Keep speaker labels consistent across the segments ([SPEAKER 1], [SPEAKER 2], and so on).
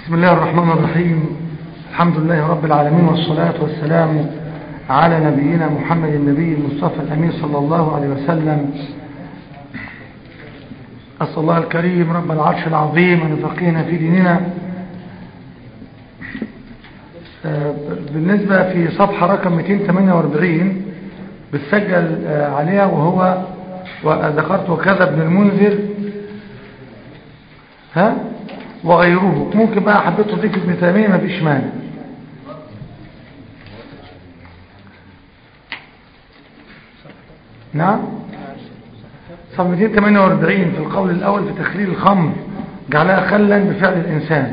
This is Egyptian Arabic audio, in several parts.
[SPEAKER 1] بسم الله الرحمن الرحيم الحمد لله رب العالمين والصلاة والسلام على نبينا محمد النبي المصطفى الأمين صلى الله عليه وسلم أسأل الله الكريم رب العرش العظيم أن يفقهنا في ديننا بالنسبة في صفحة رقم 248 بتسجل عليها وهو وذكرت وكذا ابن المنذر ها وغيره ممكن بقى حبيت تضيف ابن تيمية ما فيش مانع نعم صفحة 248 في القول الأول في تخليل الخمر جعلها خلا بفعل الإنسان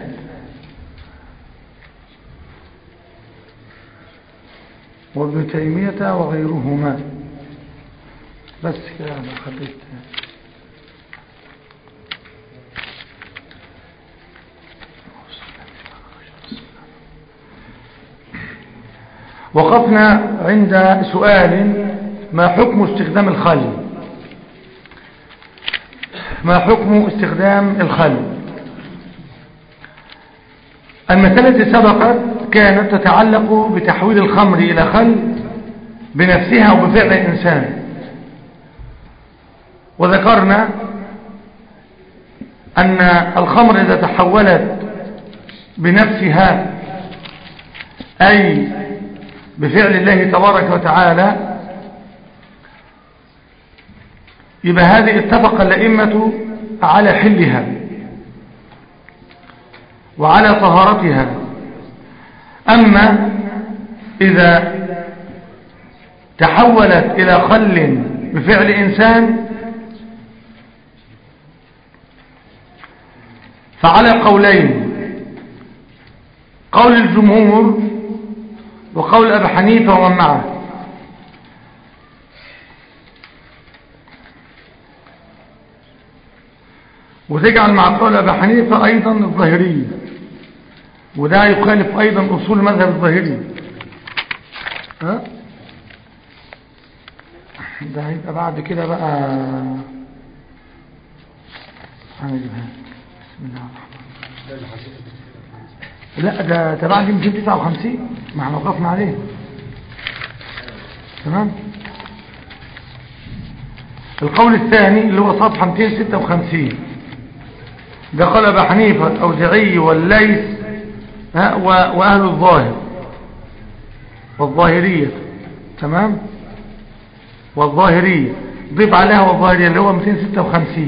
[SPEAKER 1] وابن تيمية وغيرهما بس كده انا خليت وقفنا عند سؤال ما حكم استخدام الخل ما حكم استخدام الخل المسألة التي سبقت كانت تتعلق بتحويل الخمر إلى خل بنفسها وبفعل الإنسان وذكرنا أن الخمر إذا تحولت بنفسها أي بفعل الله تبارك وتعالى يبقى هذه اتفق الأئمة على حلها وعلى طهارتها أما إذا تحولت إلى خل بفعل إنسان فعلى قولين قول الجمهور وقول أبي حنيفة ومن معه وتجعل مع قول أبي حنيفة أيضا الظاهرية وده يخالف أيضا أصول مذهب الظاهري ها ده هيبقى بعد كده بقى هنجيبها بسم الله الرحمن لا ده تبع دي 259 ما احنا وقفنا عليه تمام القول الثاني اللي هو صفحة 256 ده قال ابو حنيفه الاوزاعي والليث واهل الظاهر والظاهريه تمام والظاهريه ضيف عليها والظاهريه اللي هو 256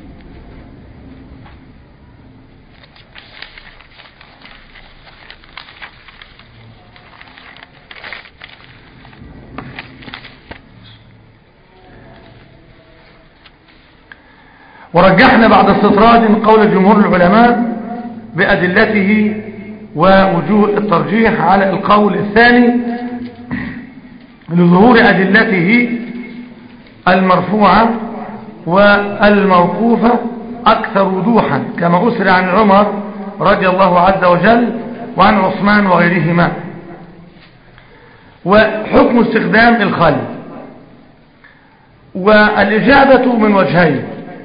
[SPEAKER 1] ورجحنا بعد استطراد قول جمهور العلماء بأدلته ووجوه الترجيح على القول الثاني لظهور أدلته المرفوعة والموقوفة أكثر وضوحا كما أسر عن عمر رضي الله عز وجل وعن عثمان وغيرهما وحكم استخدام الخل والإجابة من وجهين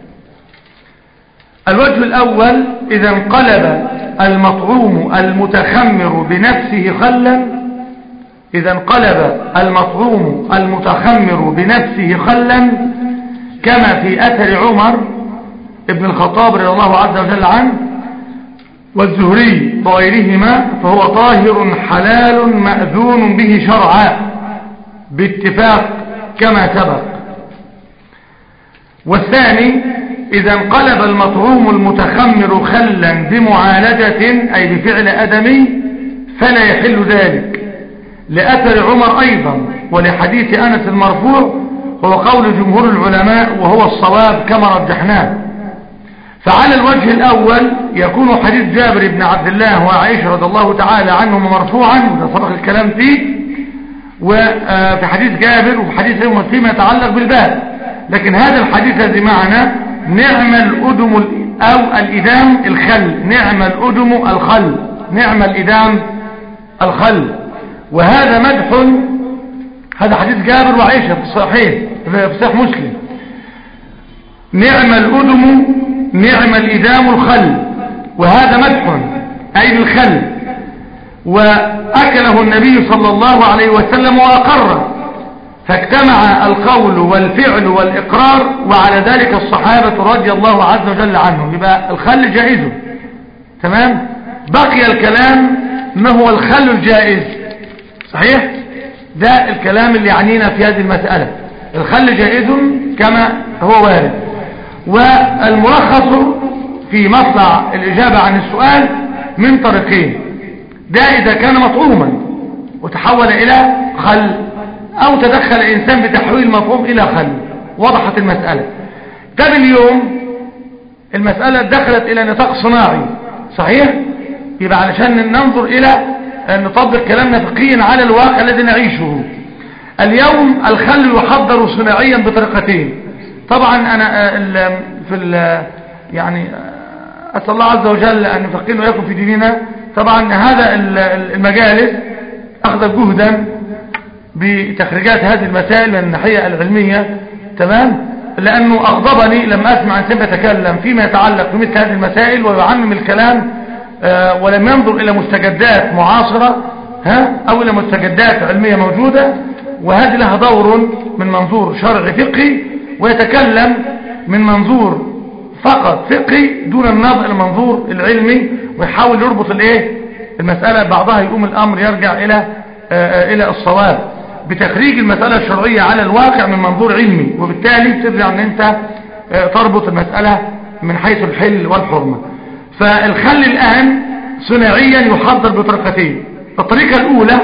[SPEAKER 1] الوجه الأول إذا انقلب المطعوم المتخمر بنفسه خلا إذا انقلب المطعوم المتخمر بنفسه خلا كما في أثر عمر ابن الخطاب رضي الله عز وجل عنه والزهري وغيرهما فهو طاهر حلال مأذون به شرعا باتفاق كما سبق والثاني إذا انقلب المطعوم المتخمر خلا بمعالجة أي بفعل أدمي فلا يحل ذلك لأثر عمر أيضا ولحديث أنس المرفوع هو قول جمهور العلماء وهو الصواب كما رجحناه فعلى الوجه الأول يكون حديث جابر بن عبد الله وعائشة رضي الله تعالى عنهما مرفوعا وده سبق الكلام فيه وفي حديث جابر وفي حديث فيما يتعلق بالباب لكن هذا الحديث الذي معنا نعم الأدم أو الإدام الخل نعم الأدم الخل نعم الإدام الخل وهذا مدح هذا حديث جابر وعائشة في الصحيح في صحيح مسلم نعم الأدم نعم الإدام الخل وهذا مدح أي بالخل وأكله النبي صلى الله عليه وسلم وأقره فاجتمع القول والفعل والإقرار وعلى ذلك الصحابة رضي الله عز وجل عنهم يبقى الخل جائز تمام بقي الكلام ما هو الخل الجائز صحيح ده الكلام اللي يعنينا في هذه المسألة الخل جائز كما هو وارد والملخص في مطلع الإجابة عن السؤال من طريقين ده إذا كان مطعوما وتحول إلى خل أو تدخل الإنسان بتحويل مفهوم إلى خل وضحت المسألة طب اليوم المسألة دخلت إلى نطاق صناعي صحيح يبقى علشان ننظر إلى نطبق كلامنا فقهيا على الواقع الذي نعيشه اليوم الخل يحضر صناعيا بطريقتين طبعا أنا في ال يعني أسأل الله عز وجل أن يفقهنا ويكون في ديننا طبعا هذا المجالس أخذ جهدا بتخريجات هذه المسائل من الناحية العلمية تمام لأنه أغضبني لما أسمع أن يتكلم فيما يتعلق بمثل هذه المسائل ويعمم الكلام آه ولم ينظر إلى مستجدات معاصرة ها أو إلى مستجدات علمية موجودة وهذه لها دور من منظور شرعي فقهي ويتكلم من منظور فقط فقهي دون النظر إلى المنظور العلمي ويحاول يربط الايه المسألة بعضها يقوم الأمر يرجع إلى آه إلى الصواب بتخريج المسألة الشرعية على الواقع من منظور علمي وبالتالي ترجع ان انت تربط المسألة من حيث الحل والحرمة فالخل الآن صناعيا يحضر بطريقتين الطريقة الأولى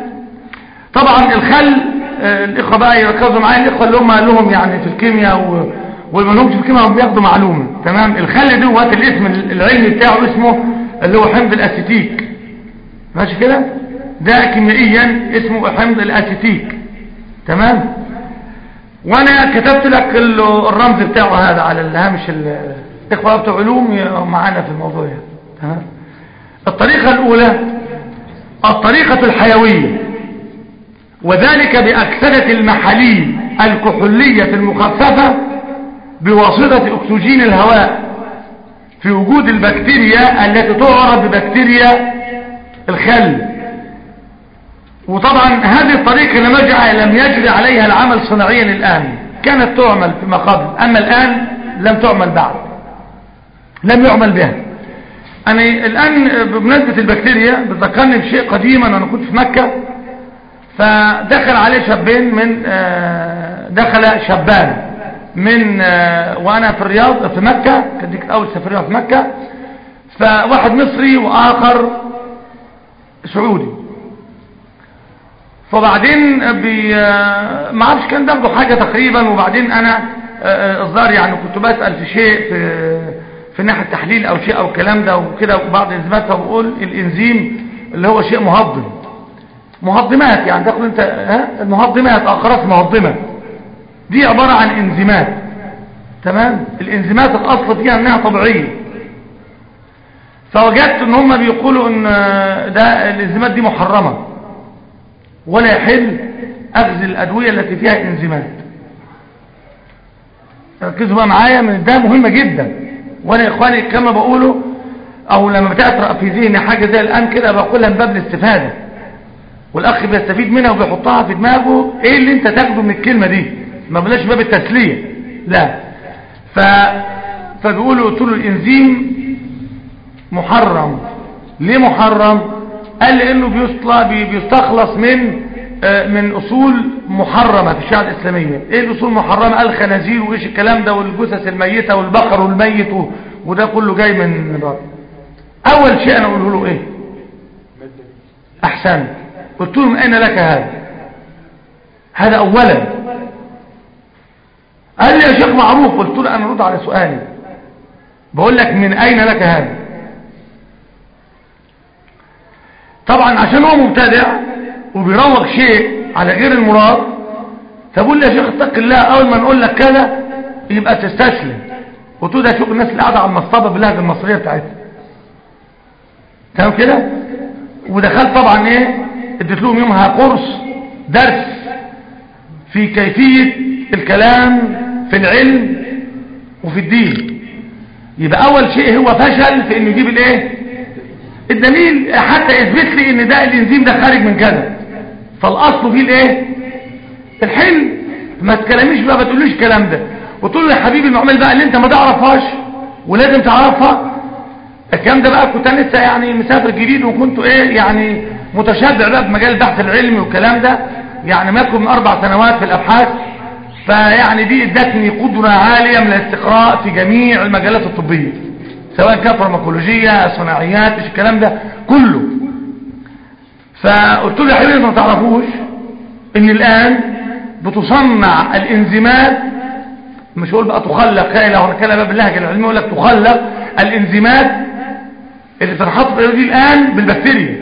[SPEAKER 1] طبعا الخل الإخوة بقى يركزوا معايا الإخوة اللي هم لهم يعني في الكيمياء واللي لهمش في الكيمياء هم بياخدوا معلومة تمام الخل دوت الاسم العلمي بتاعه اسمه اللي هو حمض الأسيتيك ماشي كده ده كيميائيا اسمه حمض الاسيتيك تمام وانا كتبت لك الرمز بتاعه هذا على الهامش الاخوه بتوع علوم معانا في الموضوع تمام الطريقه الاولى الطريقه الحيويه وذلك باكسده المحاليل الكحوليه المخففه بواسطه اكسجين الهواء في وجود البكتيريا التي تعرف ببكتيريا الخل وطبعا هذه الطريقة لم يجري لم يجري عليها العمل صناعيا الآن كانت تعمل فيما قبل أما الآن لم تعمل بعد لم يعمل بها أنا الآن بمناسبة البكتيريا بتذكرني بشيء قديما أنا كنت في مكة فدخل عليه شابين من دخل شابان من وأنا في الرياض في مكة كانت أول سفرية في مكة فواحد مصري وآخر سعودي فبعدين بي ما اعرفش كان بياخدوا حاجه تقريبا وبعدين انا الظاهر يعني كنت بسال في شيء في في ناحيه التحليل او شيء او الكلام ده وكده وبعض الانزيمات فبقول الانزيم اللي هو شيء مهضم مهضمات يعني تاخد انت ها المهضمات اقراص مهضمه دي عباره عن انزيمات تمام الانزيمات الاصل فيها انها طبيعيه فوجدت ان هم بيقولوا ان ده الانزيمات دي محرمه ولا يحل أخذ الأدوية التي فيها إنزيمات ركزوا بقى معايا من ده مهمة جدا وأنا يا إخواني كما بقوله أو لما بتأثر في ذهني حاجة زي الآن كده بقولها من باب الاستفادة والأخ بيستفيد منها وبيحطها في دماغه إيه اللي أنت تاخده من الكلمة دي ما بلاش باب التسلية لا ف... فبيقولوا قلت له الإنزيم محرم ليه محرم قال لانه بيستخلص من من اصول محرمة في الشريعه الاسلامية ايه الاصول المحرمة قال خنازير وايش الكلام ده والجثث الميتة والبقر والميت وده كله جاي من بره اول شيء انا اقوله له ايه احسن قلت له من اين لك هذا هذا اولا قال لي يا شيخ معروف قلت له انا ارد على سؤالي بقول لك من اين لك هذا طبعا عشان هو مبتدع وبيروج شيء على غير المراد فبقول لي يا شيخ اتق الله اول ما نقول لك كذا يبقى تستسلم قلت له ده شوف الناس اللي قاعده على المصطبه باللهجه المصريه بتاعتها تمام كده ودخلت طبعا ايه اديت لهم يومها قرص درس في كيفيه الكلام في العلم وفي الدين يبقى اول شيء هو فشل في انه يجيب الايه الدليل حتى يثبت لي ان ده الانزيم ده خارج من كذا فالاصل فيه الايه الحل ما تكلميش بقى ما تقوليش الكلام ده وتقول له يا حبيبي المعامل بقى اللي انت ما تعرفهاش ولازم تعرفها الكلام ده بقى كنت انا لسه يعني مسافر جديد وكنت ايه يعني متشبع بقى بمجال البحث العلمي والكلام ده يعني ما يكون من اربع سنوات في الابحاث فيعني دي ادتني قدرة عالية من الاستقراء في جميع المجالات الطبية سواء كان فارماكولوجية صناعيات مش الكلام ده كله فقلت له يا حبيبي ما تعرفوش ان الان بتصنع الانزيمات مش هقول بقى تخلق لا لو هنتكلم بقى باللهجه العلميه يقول لك تخلق الانزيمات اللي بتنحط في دي الان بالبكتيريا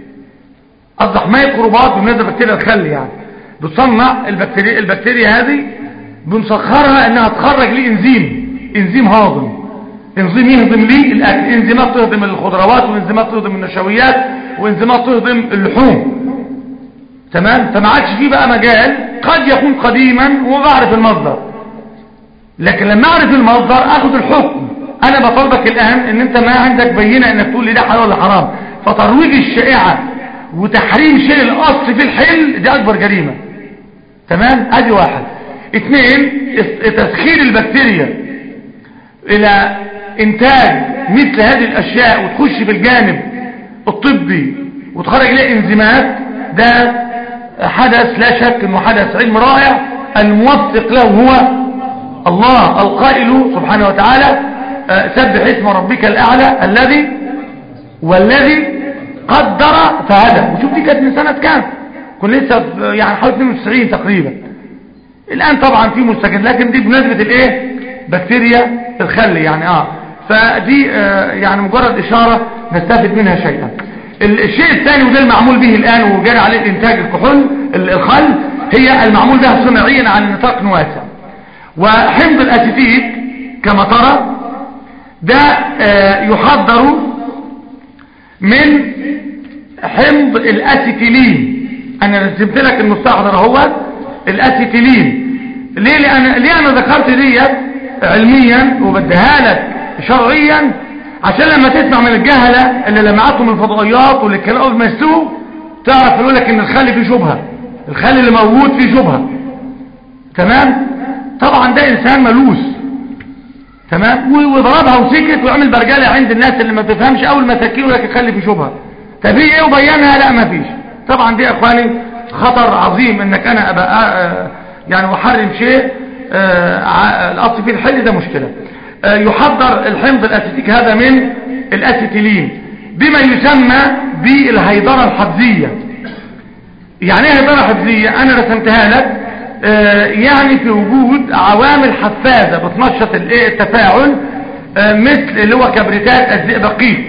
[SPEAKER 1] اصبح ميكروبات بالنسبه لبكتيريا الخل يعني بتصنع البكتيريا البكتيريا هذه بنسخرها انها تخرج لي انزيم انزيم هاضم انزيم يهضم لي الاكل انزيمات تهضم الخضروات وانزيمات تهضم النشويات وانزيمات تهضم اللحوم تمام فما عادش فيه بقى مجال قد يكون قديما وبعرف المصدر لكن لما اعرف المصدر اخذ الحكم انا بطلبك الان ان انت ما عندك بينه انك تقول لي ده حلال ولا حرام فترويج الشائعه وتحريم شيء الاصل في الحل دي اكبر جريمه تمام ادي واحد اثنين تسخير البكتيريا الى انتاج مثل هذه الاشياء وتخش في الجانب الطبي وتخرج لها انزيمات ده حدث لا شك انه حدث علم رائع الموفق له هو الله القائل سبحانه وتعالى سبح اسم ربك الاعلى الذي والذي قدر فهدى وشوف دي كانت من سنة كام كنا لسه يعني حوالي 92 تقريبا الان طبعا في مستجد لكن دي بمناسبة الايه بكتيريا الخل يعني اه فدي آه يعني مجرد اشارة نستفد منها شيئا الشيء الثاني وده المعمول به الان وجاري عليه الانتاج الكحول الخل هي المعمول بها صناعيا على نطاق واسع وحمض الاسيتيك كما ترى ده آه يحضر من حمض الاسيتيلين انا رسمت لك المستحضر اهو الاسيتيلين ليه لأن ليه انا ذكرت ديت علميا وبديها لك شرعيا عشان لما تسمع من الجهله اللي لمعتهم الفضائيات واللي كانوا اول ما يستووا تعرف يقول لك ان الخل فيه شبهه الخل اللي موجود فيه شبهه تمام طبعا ده انسان ملوث تمام وضربها وسكت ويعمل برجله عند الناس اللي ما تفهمش اول ما تكيله لك الخل فيه شبهه طب ايه وبينها لا ما فيش طبعا دي يا اخواني خطر عظيم انك انا ابقى يعني احرم شيء الاصل فيه الحل ده مشكله يحضر الحمض الاسيتيك هذا من الاسيتيلين بما يسمى بالهيدرة الحفزية يعني ايه هيدرة حفزية انا رسمتها لك يعني في وجود عوامل حفازة بتنشط التفاعل مثل اللي هو كبريتات الزئبقيق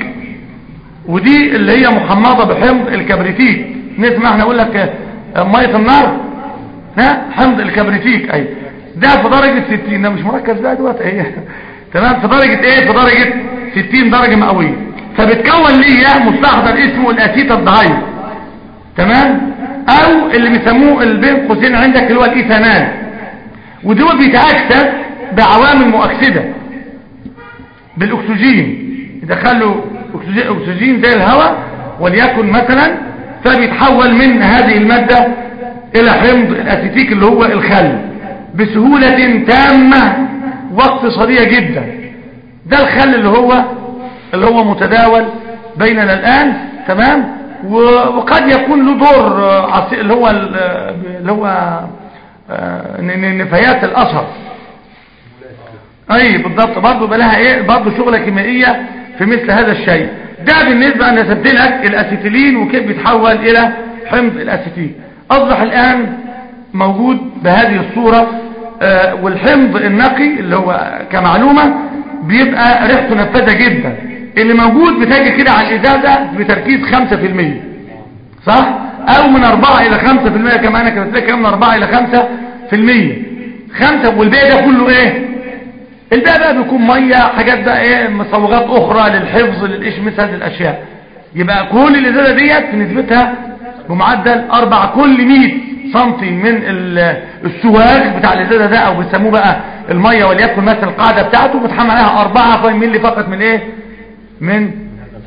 [SPEAKER 1] ودي اللي هي محمضة بحمض الكبريتيك نسمع احنا اقول لك مية النار ها حمض الكبريتيك اي ده في درجة 60 ده مش مركز بقى دلوقتي ايه تمام في درجة ايه في درجة 60 درجة مئوية فبتكون ليا مستحضر اسمه الاسيتالدهايد تمام او اللي بيسموه بين قوسين عندك اللي هو الايثانال ودول بيتاكسد بعوامل مؤكسده بالاكسجين يدخلوا اكسجين زي الهواء وليكن مثلا فبيتحول من هذه المادة الى حمض الاسيتيك اللي هو الخل بسهولة تامة واقتصادية جدا ده الخل اللي هو اللي هو متداول بيننا الان تمام وقد يكون له دور عصي اللي هو اللي هو نفايات الاثر اي بالضبط برضه بلاها ايه برضه شغله كيميائيه في مثل هذا الشيء ده بالنسبه انا رسمت لك الاسيتيلين وكيف بيتحول الى حمض الاسيتيل اصبح الان موجود بهذه الصوره آه والحمض النقي اللي هو كمعلومه بيبقى ريحته نفاذه جدا اللي موجود بتاجي كده على الازازه بتركيز 5% صح او من 4 الى 5% كما انا كنت لك من 4 الى 5% 5 والباقي ده كله ايه الباقي بقى بيكون ميه حاجات بقى ايه مصوغات اخرى للحفظ للايش مثل هذه الاشياء يبقى كل الازازه ديت نسبتها بمعدل 4 كل 100 سنتي من السواغ بتاع الازازه ده او بيسموه بقى الميه وليكن مثلا القاعده بتاعته بتحمل عليها 4 مللي فقط من ايه من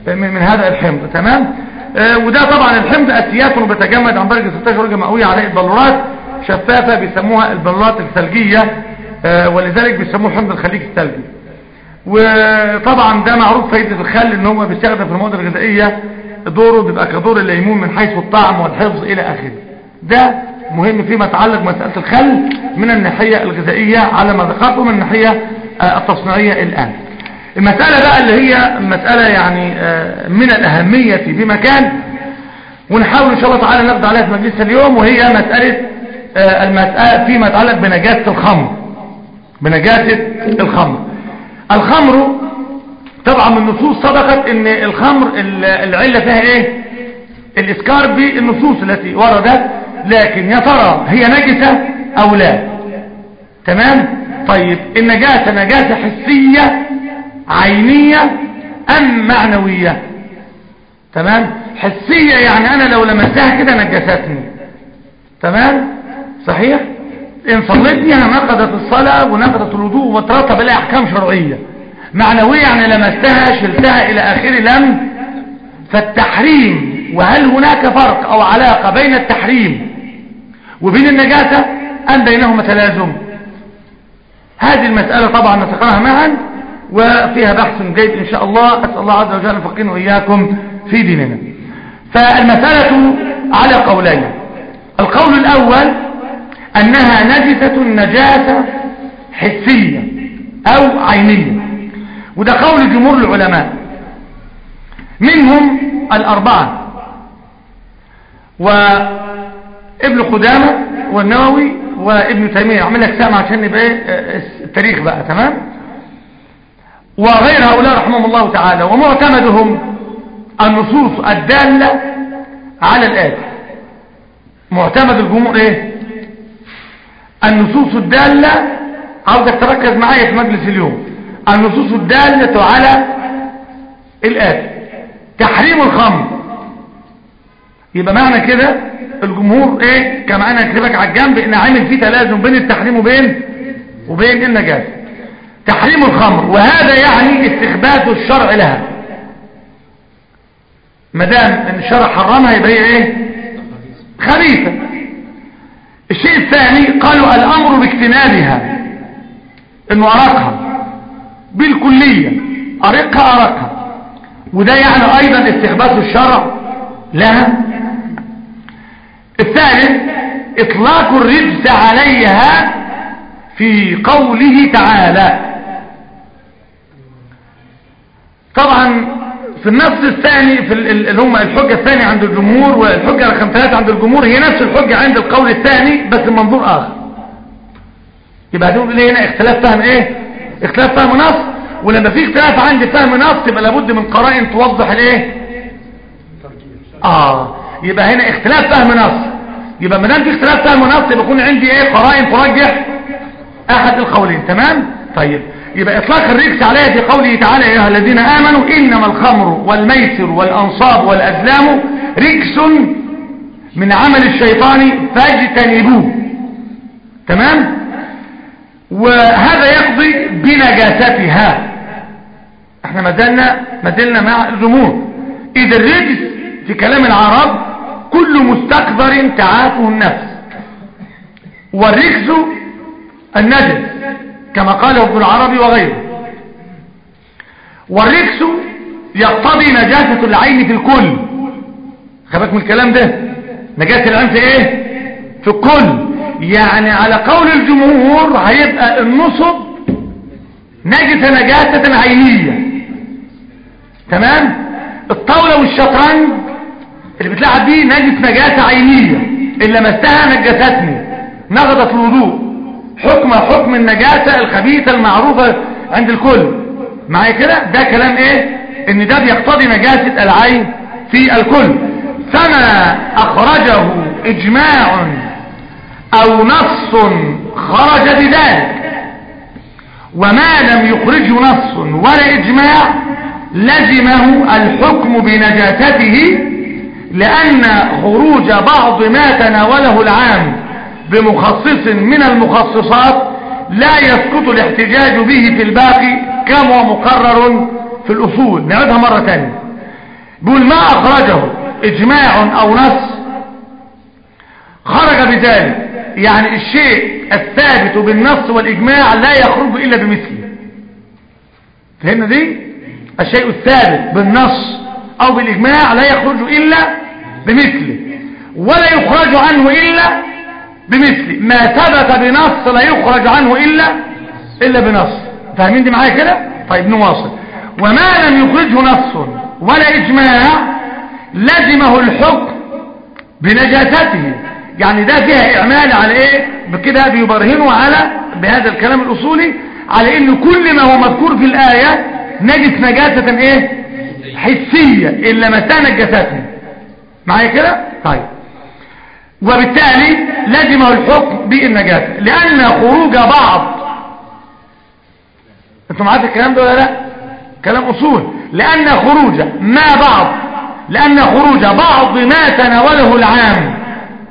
[SPEAKER 1] من, من هذا الحمض تمام آه وده طبعا الحمض اسيات بيتجمد عن درجة 16 درجة مئوية عليه البلورات شفافة بيسموها البلورات الثلجية آه ولذلك بيسموه حمض الخليج الثلجي وطبعا ده معروف فايدة الخل ان هو بيستخدم في المواد الغذائية دوره بيبقى كدور الليمون من حيث الطعم والحفظ الى اخره ده مهم فيما يتعلق بمسألة الخل من الناحية الغذائية على ما ذكرت ومن الناحية التصنيعية الآن المسألة بقى اللي هي مسألة يعني من الأهمية بمكان ونحاول إن شاء الله تعالى نقضي عليها في مجلس اليوم وهي مسألة المسألة فيما يتعلق بنجاسة الخمر بنجاسة الخمر الخمر طبعا من النصوص صدقت ان الخمر العلة فيها ايه الاسكار بالنصوص التي وردت لكن يا ترى هي نجسة او لا تمام طيب النجاسة نجاسة حسية عينية ام معنوية تمام حسية يعني انا لو لمستها كده نجستني تمام صحيح ان صليتني انا نقضت الصلاة ونقضت الوضوء وترتب لها احكام شرعية معنوية يعني لمستها شلتها الى اخره لم فالتحريم وهل هناك فرق او علاقة بين التحريم وبين النجاسة ام بينهما تلازم هذه المسألة طبعا نتقنها معا وفيها بحث جيد ان شاء الله اسأل الله عز وجل فقين واياكم في ديننا فالمسألة على قولين القول الاول انها نجسة نجاسة حسية او عينية وده قول جمهور العلماء منهم الاربعة وابن قدامة والنووي وابن تيمية اعمل لك سامع عشان يبقى التاريخ بقى تمام وغير هؤلاء رحمهم الله تعالى ومعتمدهم النصوص الدالة على الآتي معتمد الجمهور ايه النصوص الدالة عاوزك تركز معايا في مجلس اليوم النصوص الدالة على الآتي تحريم الخمر يبقى معنى كده الجمهور ايه كما انا اكتبك على الجنب ان عامل فيه تلازم بين التحريم وبين وبين النجاسة تحريم الخمر وهذا يعني استخبات الشرع لها مدام ان الشرع حرمها يبقى هي ايه خبيثة الشيء الثاني قالوا الامر باجتنابها انه ارقها بالكلية ارقها ارقها وده يعني ايضا استخبات الشرع لها الثالث اطلاق الرجس عليها في قوله تعالى طبعا في النص الثاني في اللي هم الحجة الثانية عند الجمهور والحجة رقم ثلاثة عند الجمهور هي نفس الحجة عند القول الثاني بس منظور آخر يبقى هنقول ليه هنا اختلاف فهم ايه اختلاف فهم نص ولما في اختلاف عند فهم نص يبقى لابد من قرائن توضح الايه اه يبقى هنا اختلاف فهم نص يبقى ما دام في اختلاف فهم نص يبقى يكون عندي ايه قرائن ترجح احد القولين تمام طيب يبقى اطلاق الرجس عليها في قوله تعالى يا ايها الذين امنوا انما الخمر والميسر والانصاب والازلام رجس من عمل الشيطان فاجتنبوه تمام وهذا يقضي بنجاستها احنا مازلنا مازلنا مع الجمهور اذا الرجس في كلام العرب كل مستكبر تعافه النفس والرجس النجس كما قاله ابن العربي وغيره والرجس يقتضي نجاسة العين في الكل خبك من الكلام ده نجاسة العين في ايه في الكل يعني على قول الجمهور هيبقى النصب نجس نجاسة عينية تمام الطاولة والشطرنج اللي بتلعب بيه نجس نجاسة عينية اللي مستها نجستني نغضت الوضوء حكم حكم النجاسة الخبيثة المعروفة عند الكل معايا كده ده كلام ايه ان ده بيقتضي نجاسة العين في الكل فما اخرجه اجماع او نص خرج بذلك وما لم يخرجه نص ولا اجماع لزمه الحكم بنجاسته لان خروج بعض ما تناوله العام بمخصص من المخصصات لا يسقط الاحتجاج به في الباقي كما هو مقرر في الأصول نعيدها مرة ثانية بيقول ما أخرجه إجماع أو نص خرج بذلك يعني الشيء الثابت بالنص والإجماع لا يخرج إلا بمثله فهمنا دي الشيء الثابت بالنص أو بالإجماع لا يخرج إلا بمثله ولا يخرج عنه إلا بمثله ما ثبت بنص لا يخرج عنه إلا إلا بنص فاهمين دي معايا كده طيب نواصل وما لم يخرجه نص ولا إجماع لزمه الحكم بنجاسته يعني ده فيها إعمال على إيه بكده بيبرهنوا على بهذا الكلام الأصولي على إن كل ما هو مذكور في الآية نجس نجاسة إيه حسية إلا مساء نجاسته معايا كده طيب وبالتالي لزمه الحكم بالنجاسة لأن خروج بعض انتم معاك الكلام ده ولا لا كلام أصول لأن خروج ما بعض لأن خروج بعض ما تناوله العام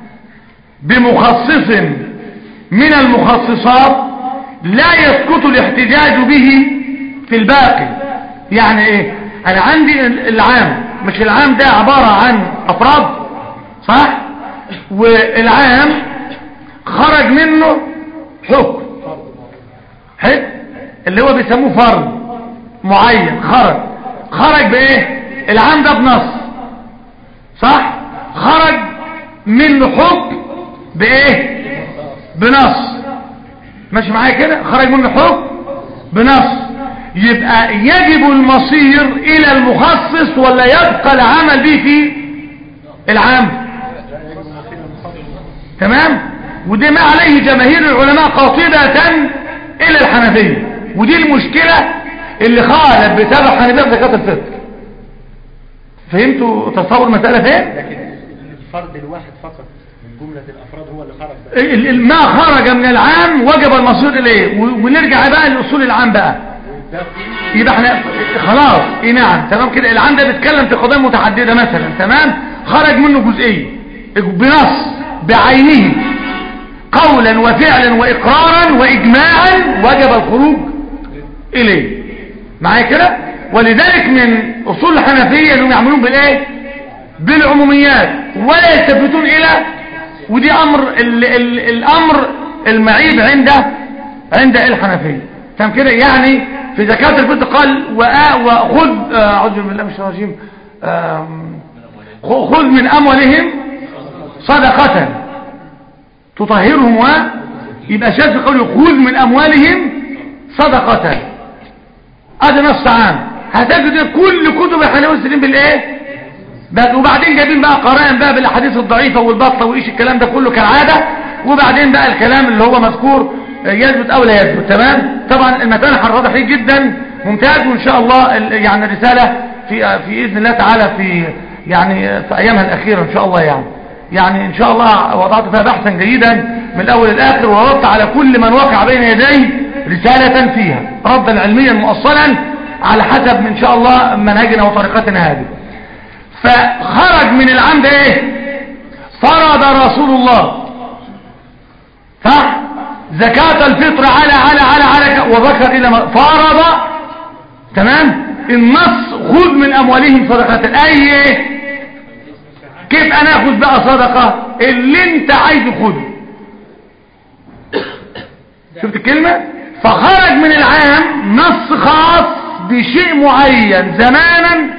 [SPEAKER 1] بمخصص من المخصصات لا يسقط الاحتجاج به في الباقي يعني ايه انا عندي العام مش العام ده عبارة عن افراد صح والعام خرج منه حكم حكم اللي هو بيسموه فرض معين خرج خرج بايه العام ده بنص صح خرج منه حكم بايه بنص ماشي معايا كده خرج منه حكم بنص يبقى يجب المصير الى المخصص ولا يبقى العمل به في العام تمام ودي ما عليه جماهير العلماء قاطبة الى الحنفية ودي المشكلة اللي خالف بسبب حنفية زكاة الفطر فهمتوا تصور المسألة فين
[SPEAKER 2] لكن الفرد الواحد فقط من جملة الأفراد هو اللي خرج بقى
[SPEAKER 1] ما خرج من العام وجب المصير اليه و- ونرجع بقى لأصول العام بقى
[SPEAKER 2] والباقي
[SPEAKER 1] يبقى احنا خلاص اي نعم تمام كده العام ده بيتكلم في قضايا متعدده مثلا تمام خرج منه جزئيه بنص بعينه قولا وفعلا واقرارا واجماعا وجب الخروج اليه معايا كده ولذلك من اصول الحنفيه انهم يعملون بالايه بالعموميات ولا يلتفتون الى ودي امر ال ال الامر المعيب عند عند الحنفيه تمام كده يعني في زكاه الفطر قال وآ- وخذ آه، اعوذ بالله من الشيطان الرجيم آم، خ- خذ من اموالهم صدقه تطهرهم و يبقى شاذ في قوله خذ من اموالهم صدقه هذا نص عام هتجد كل كتب الحنفيه والمسلمين بالايه بقى وبعدين جايبين بقى قرائن بقى بالاحاديث الضعيفه والبطله وايش الكلام ده كله كالعاده وبعدين بقى الكلام اللي هو مذكور يثبت او لا يثبت تمام طبعا المساله هنوضح فيه جدا ممتاز وان شاء الله ال- يعني الرساله في في اذن الله تعالى في يعني في ايامها الاخيره ان شاء الله يعني يعني ان شاء الله وضعت فيها بحثا جيدا من الاول للاخر وردت على كل من وقع بين يدي رساله فيها ردا علميا مؤصلا على حسب ان شاء الله منهجنا وطريقتنا هذه فخرج من العمد ايه فرض رسول الله صح زكاة الفطر على على على على وذكر الى ما- فرض تمام النص خذ من اموالهم صدقة اي ايه كيف انا اخذ بقى صدقة اللي انت عايز خذه شفت الكلمة فخرج من العام نص خاص بشيء معين زمانا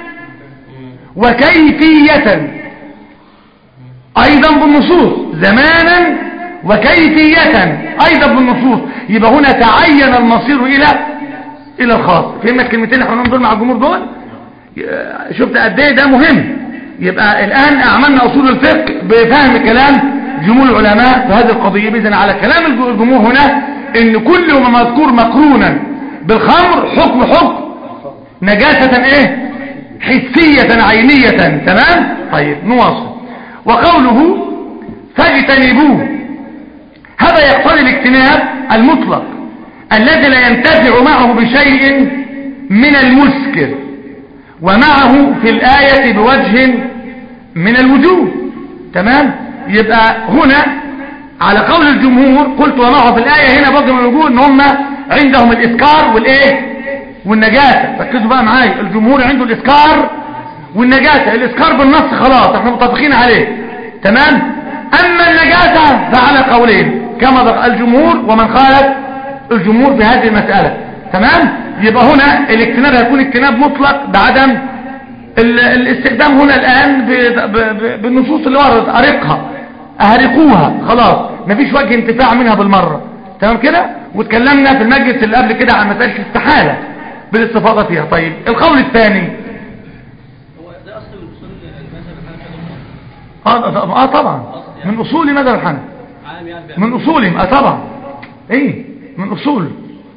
[SPEAKER 1] وكيفية ايضا بالنصوص زمانا وكيفية ايضا بالنصوص يبقى هنا تعين المصير الى الى الخاص فهمنا الكلمتين اللي احنا بنقولهم دول مع الجمهور دول شفت قد ايه ده مهم يبقى الان اعملنا اصول الفقه بفهم كلام جمهور العلماء في هذه القضيه باذن على كلام الج- الجمهور هنا ان كل ما مذكور مقرونا بالخمر حكم حكم نجاسه ايه حسيه عينيه تمام طيب نواصل وقوله فاجتنبوه هذا يقتضي الاجتناب المطلق الذي لا ينتفع معه بشيء من المسكر ومعه في الآية بوجه من الوجوه تمام يبقى هنا على قول الجمهور قلت ومعه في الآية هنا بوجه من الوجوه ان هم عندهم الإسكار والإيه والنجاسة ركزوا بقى معايا الجمهور عنده الإسكار والنجاسة الاسكار بالنص خلاص احنا متفقين عليه تمام اما النجاسة فعلى قولين كما قال الجمهور ومن خالف الجمهور في هذه المسألة تمام يبقى هنا الاجتناب هيكون اجتناب مطلق بعدم ال- الاستخدام هنا الآن ب- ب- ب- بالنصوص اللي وردت أرقها أهرقوها خلاص مفيش وجه انتفاع منها بالمرة تمام كده واتكلمنا في المجلس اللي قبل كده عن مسألة الاستحالة بالاستفاضة فيها طيب القول الثاني
[SPEAKER 3] هو ده اصل من اصول المذهب الحنفي يا دكتور
[SPEAKER 1] اه, آه طبعا من اصول ماذا الحنف
[SPEAKER 3] عام يعني بيعمل-
[SPEAKER 1] من اصولهم اه طبعا ايه من اصول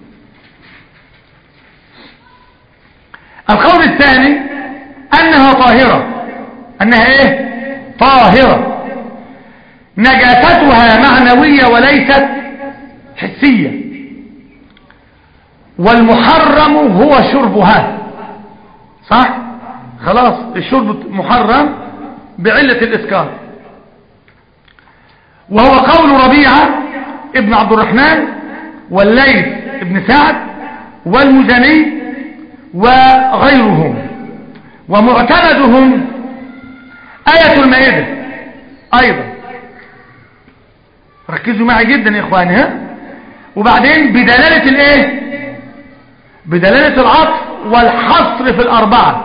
[SPEAKER 1] القول الثاني انها طاهرة انها ايه طاهرة نجاستها معنوية وليست حسية والمحرم هو شربها صح خلاص الشرب محرم بعلة الاسكار وهو قول ربيعة ابن عبد الرحمن والليث ابن سعد والمزني وغيرهم ومعتمدهم آية المائدة أيضا ركزوا معي جدا يا إخواني ها وبعدين بدلالة الايه بدلالة العطف والحصر في الأربعة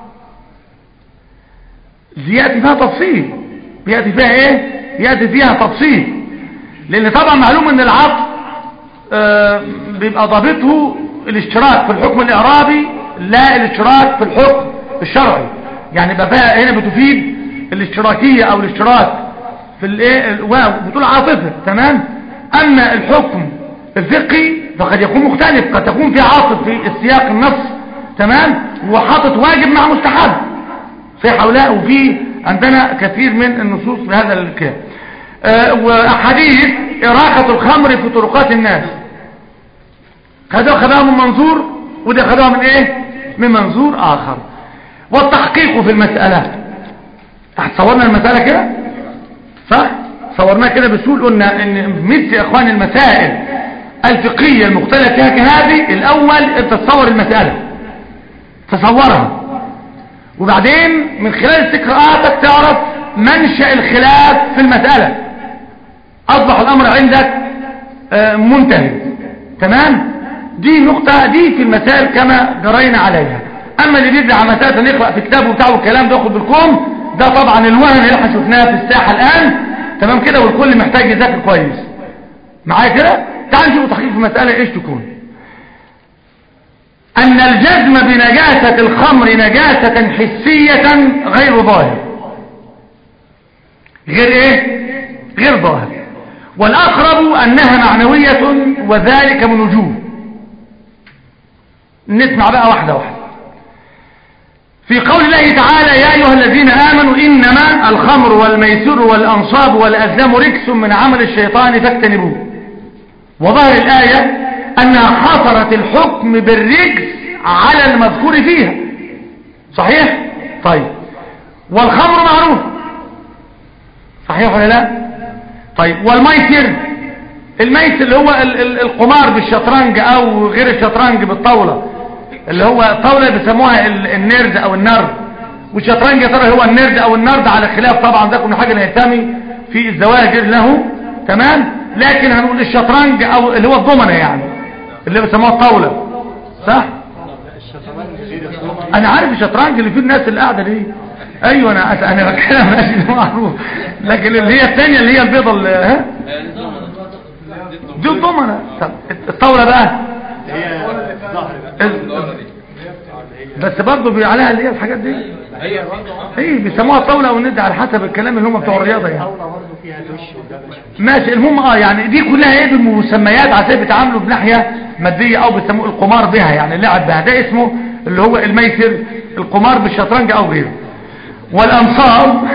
[SPEAKER 1] يأتي فيها تفصيل يأتي فيها ايه يأتي فيها تفصيل لان طبعا معلوم ان العطف آه، بيبقى ضابطه الاشتراك في الحكم الاعرابي لا الاشتراك في الحكم الشرعي يعني يبقى فيها هنا بتفيد الاشتراكية او الاشتراك في الايه الواو بتقول عاطفة تمام اما الحكم الفقهي فقد يكون مختلف قد تكون في عاطف في السياق النص تمام وحاطط واجب مع مستحب في حولاء وفي عندنا كثير من النصوص في هذا الكتاب آه، وأحاديث إراقة الخمر في طرقات الناس خدوها خدوها من منظور وده خدوها من ايه من منظور آخر والتحقيق في المسألة تحت صورنا المسألة كده صح صورناها كده بسهول قلنا ان مثل يا اخوان المسائل الفقهية المختلف فيها كهذه الاول انت تصور المسألة تصورها وبعدين من خلال استقراءاتك تعرف منشأ الخلاف في المسألة أصبح الأمر عندك آه، منتهي تمام دي نقطة دي في المسائل كما جرينا عليها أما اللي بيدعي على مسائل نقرأ في كتابه بتاعه الكلام ده ياخد بالكم ده طبعا الوهن اللي احنا شفناه في الساحة الآن تمام كده والكل محتاج يذاكر كويس معايا كده تعال نشوف تحقيق في المسألة ايش تكون أن الجزم بنجاسة الخمر نجاسة حسية غير ظاهر غير ايه غير ظاهر والأقرب أنها معنوية وذلك من وجوه نسمع بقى واحدة واحدة في قول الله تعالى يا أيها الذين آمنوا إنما الخمر والميسر والأنصاب والأزلام ركس من عمل الشيطان فاجتنبوه وظهر الآية أنها حصرت الحكم بالرجس على المذكور فيها صحيح؟ طيب والخمر معروف صحيح ولا لا؟ طيب والميسر الميسر اللي هو ال- ال- القمار بالشطرنج أو غير الشطرنج بالطاولة اللي هو طاولة بيسموها ال- النرد أو النرد والشطرنج يا ترى هو النرد أو النرد على خلاف طبعا ده كنا حاجة نهتمي في الزواجر له تمام لكن هنقول الشطرنج أو اللي هو الضمنة يعني اللي بيسموها الطاولة صح انا عارف الشطرنج اللي فيه الناس اللي قاعده دي ايوه انا انا بتكلم ماشي ده معروف لكن اللي هي الثانيه اللي هي البيضه اللي ها دي الضمنه طب الطاوله بقى
[SPEAKER 2] هي ظهر
[SPEAKER 1] ال- بس برضه بي عليها اللي هي الحاجات دي
[SPEAKER 2] هي
[SPEAKER 1] ايه بيسموها الطاوله او الند على حسب الكلام اللي هم بتوع الرياضه يعني
[SPEAKER 2] الطاولة برضه فيها دش ودبش
[SPEAKER 1] ماشي المهم اه يعني دي كلها ايه بالمسميات عشان بيتعاملوا بناحيه ماديه او بيسموه القمار بها يعني اللعب بها ده اسمه اللي هو الميسر القمار بالشطرنج او غيره والانصاب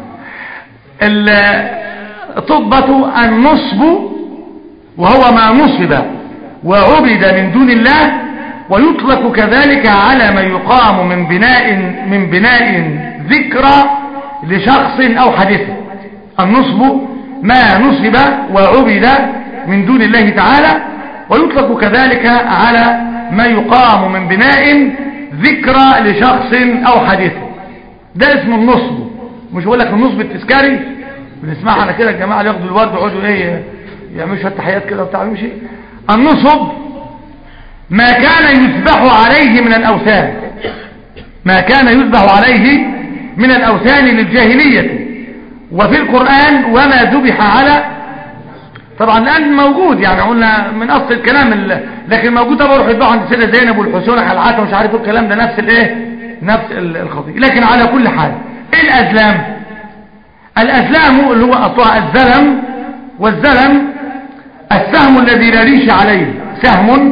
[SPEAKER 1] ال- تضبط النصب وهو ما نصب وعبد من دون الله ويطلق كذلك على ما يقام من بناء من بناء ذكرى لشخص او حدث النصب ما نصب وعبد من دون الله تعالى ويطلق كذلك على ما يقام من بناء ذكرى لشخص او حدث ده اسمه النصب مش بقول لك النصب التذكاري بنسمعها على كده الجماعه اللي ياخدوا الورد ويقعدوا ايه يعملوا شويه تحيات كده وبتاع يمشي النصب ما كان يذبح عليه من الاوثان ما كان يذبح عليه من الاوثان للجاهليه وفي القران وما ذبح على طبعا الان موجود يعني قلنا من اصل الكلام ال- لكن موجود ده بروح يذبحوا عند السيده زينب والحسين والحلعات ومش عارف إيه الكلام ده نفس الايه نفس ال- الخطيئه لكن على كل حال ايه الازلام الأزلام اللي هو أصلها الزلم والزلم السهم الذي لا ريش عليه سهم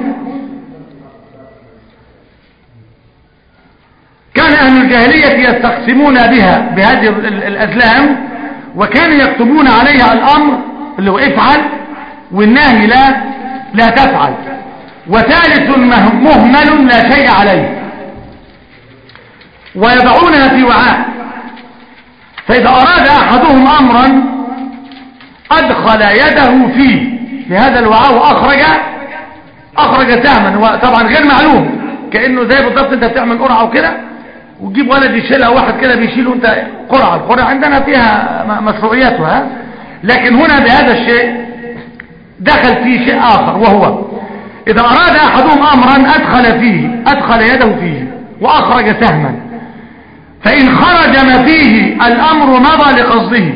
[SPEAKER 1] كان أهل الجاهلية يستقسمون بها بهذه ال- ال- الأزلام وكانوا يكتبون عليها الأمر اللي هو افعل والنهي لا لا تفعل وثالث مه- مهمل لا شيء عليه ويضعونها في وعاء فإذا أراد أحدهم أمرا أدخل يده فيه في هذا الوعاء وأخرج أخرج سهما هو طبعا غير معلوم كأنه زي بالضبط أنت بتعمل قرعة وكده وتجيب ولد يشيلها واحد كده بيشيله أنت قرعة القرعة عندنا فيها م- مشروعيتها لكن هنا بهذا الشيء دخل فيه شيء آخر وهو إذا أراد أحدهم أمرا أدخل فيه أدخل يده فيه وأخرج سهما فإن خرج ما فيه الأمر مضى لقصده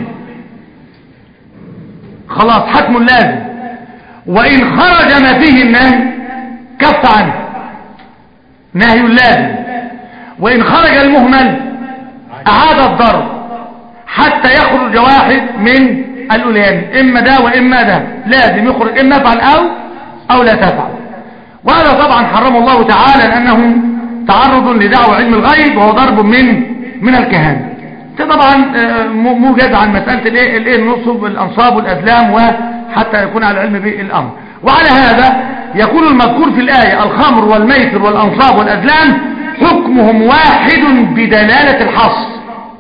[SPEAKER 1] خلاص حتم لازم وإن خرج ما فيه النهي كف عنه نهي لازم وإن خرج المهمل أعاد الضرب حتى يخرج واحد من الأوليان إما ده وإما ده لازم يخرج إما افعل أو أو لا تفعل وهذا طبعا حرم الله تعالى لأنه تعرض لدعوة علم الغيب وهو ضرب من من الكهانة ده طبعا آه، م- موجز عن مسألة الايه الايه النصب الأنصاب والأزلام وحتى يكون على علم بالأمر وعلى هذا يكون المذكور في الآية الخمر والميسر والأنصاب والأزلام حكمهم واحد بدلالة الحصر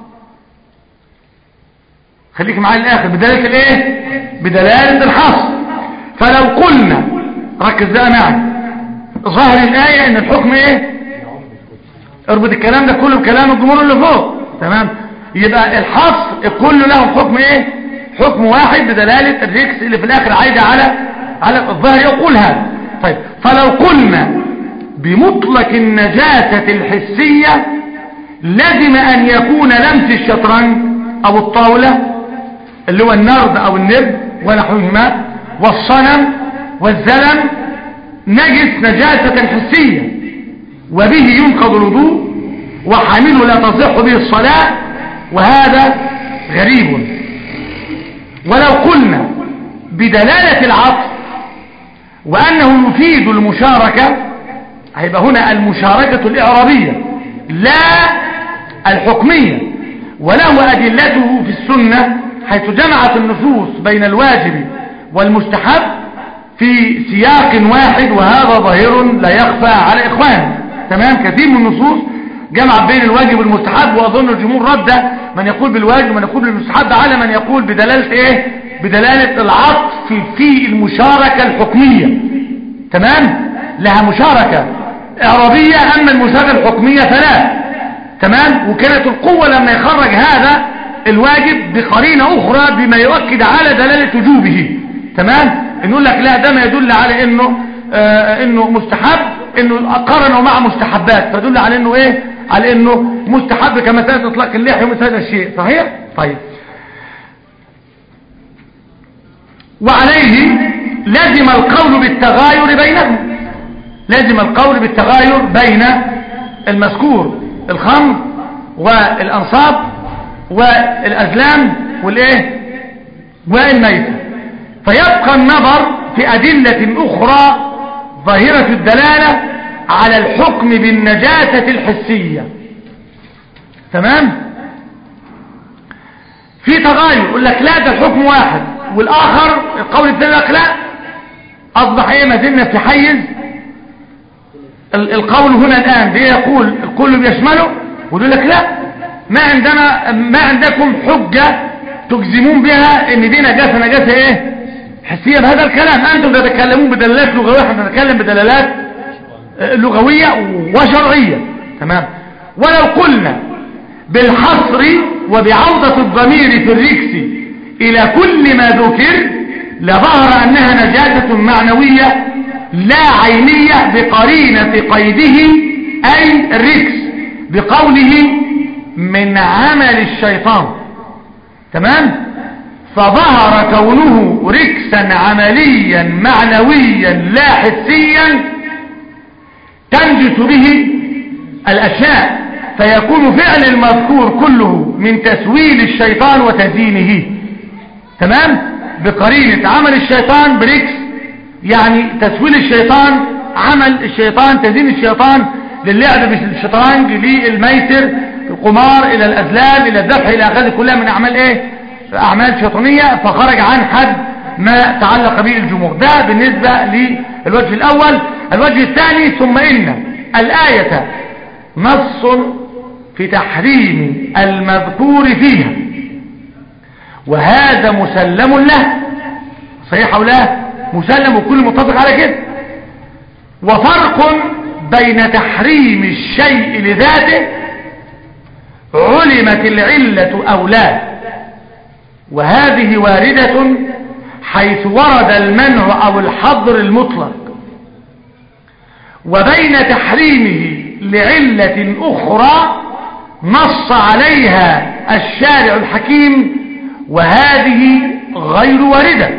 [SPEAKER 1] خليك معايا الاخر بدلالة الايه بدلالة الحصر فلو قلنا ركز بقى معي ظاهر الآية ان الحكم ايه اربط الكلام ده كله بكلام الجمهور اللي فوق تمام يبقى الحصر كله له حكم ايه حكم واحد بدلالة الريكس اللي في الاخر عايدة على على الظاهر يقول هذا طيب فلو قلنا بمطلق النجاسة الحسية لازم ان يكون لمس الشطرنج او الطاولة اللي هو النرد او النرد ونحوهما والصنم والزلم نجس نجاسة حسية وبه ينقض الوضوء وحامله لا تصح به الصلاة وهذا غريب ولو قلنا بدلالة العطف وأنه يفيد المشاركة هيبقى هنا المشاركة الإعرابية لا الحكمية وله أدلته في السنة حيث جمعت النصوص بين الواجب والمستحب في سياق واحد وهذا ظاهر لا يخفى على إخوان تمام كثير من النصوص جمع بين الواجب والمستحب وأظن الجمهور رد من يقول بالواجب ومن يقول بالمستحب على من يقول بدلالة إيه بدلالة العطف في المشاركة الحكمية تمام لها مشاركة إعرابية أما المشاركة الحكمية فلا تمام وكانت القوة لما يخرج هذا الواجب بقرينة أخرى بما يؤكد على دلالة وجوبه تمام نقول لك لا ده ما يدل على انه آه انه مستحب انه قرنه مع مستحبات فدل على انه ايه على انه مستحب كمسألة اطلاق اللحية ومثل هذا الشيء صحيح طيب وعليه لازم القول بالتغاير بينهم لازم القول بالتغاير بين المذكور الخمر والانصاب والازلام والايه والميتة فيبقى النظر في أدلة أخرى ظاهرة الدلالة على الحكم بالنجاسة الحسية تمام في تغاير يقول لك لا ده الحكم واحد والآخر القول الثاني لك لا أصبح إيه ما زلنا في حيز القول هنا الآن بيقول الكل بيشمله ويقول لك لا ما عندنا ما عندكم حجة تجزمون بها ان دي نجاسة نجاسة ايه حسية بهذا الكلام انتم تتكلمون بدلالات لغوية احنا نتكلم بدلالات لغوية وشرعية تمام ولو قلنا بالحصر وبعودة الضمير في الركس إلى كل ما ذكر لظهر أنها نجاسة معنوية لا عينية بقرينة قيده أي الركس بقوله من عمل الشيطان تمام فظهر كونه ركسا عمليا معنويا لا حسيا تنجس به الأشياء فيكون فعل المذكور كله من تسويل الشيطان وتزيينه تمام بقرينة عمل الشيطان بريكس يعني تسويل الشيطان عمل الشيطان تزيين الشيطان للعب بالشطرنج للميسر القمار الى الاذلال الى الذبح الى اخره كلها من اعمال ايه اعمال شيطانية فخرج عن حد ما تعلق به الجمهور ده بالنسبة للوجه الاول الوجه الثاني ثم ان الاية نص في تحريم المذكور فيها وهذا مسلم له صحيح او لا مسلم وكل متفق على كده وفرق بين تحريم الشيء لذاته علمت العلة او لا وهذه واردة حيث ورد المنع او الحظر المطلق وبين تحريمه لعلة اخرى نص عليها الشارع الحكيم وهذه غير واردة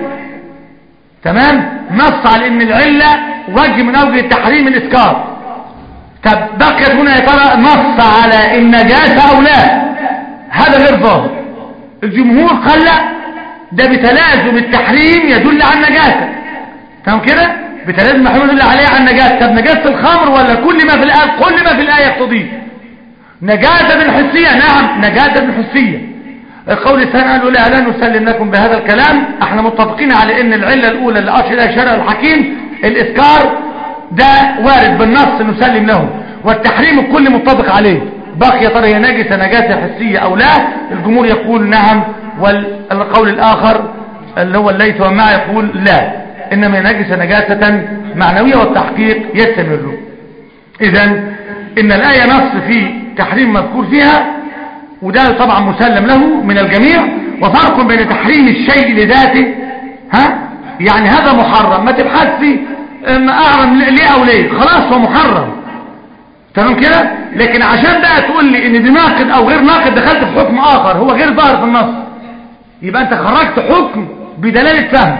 [SPEAKER 1] تمام نص على ان العلة وجه من اوجه التحريم الاسكار طب بقيت هنا يا ترى نص على النجاسة او لا هذا غير ظاهر الجمهور قال لا ده بتلازم التحريم يدل على النجاسة تمام كده بتلازم التحريم يدل عليه على النجاسة طب نجاسة الخمر ولا كل ما في الآية كل ما في الآية يقتضيه نجاسة حسية نعم نجاسة حسية القول الثاني قالوا لا لا نسلم لكم بهذا الكلام احنا متفقين على ان العلة الاولى اللي اشر الى شرع الحكيم الاسكار ده وارد بالنص نسلم له والتحريم الكل متفق عليه باقي ترى هي نجسة نجاسة حسية او لا الجمهور يقول نعم والقول الاخر اللي هو الليث وما يقول لا انما نجسة نجاسة معنوية والتحقيق يستمر اذا ان الاية نص في تحريم مذكور فيها وده طبعا مسلم له من الجميع وفرق بين تحريم الشيء لذاته ها يعني هذا محرم ما تبحثي اعلم ليه او ليه خلاص هو محرم تمام كده لكن عشان بقى تقول لي ان دي ناقد او غير ناقد دخلت في حكم اخر هو غير ظاهر في النص يبقى انت خرجت حكم بدلالة فهم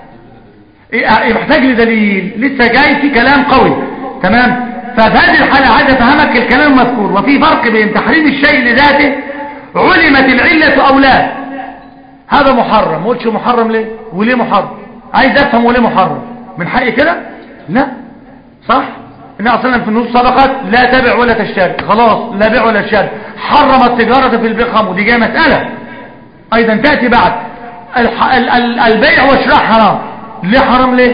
[SPEAKER 1] إيه محتاج لدليل لسه جاي في كلام قوي تمام ففي هذه الحالة عايز افهمك الكلام المذكور وفي فرق بين تحريم الشيء لذاته علمت العلة او لا هذا محرم قلتش محرم ليه وليه محرم عايز افهم وليه محرم من حقي كده لا صح النبي صلى في النصوص سبقت لا تبع ولا تشتري خلاص لا بيع ولا شراء حرم التجارة في البيع ودي جايه مسألة ايضا تأتي بعد البيع والشراء حرام ليه حرام ليه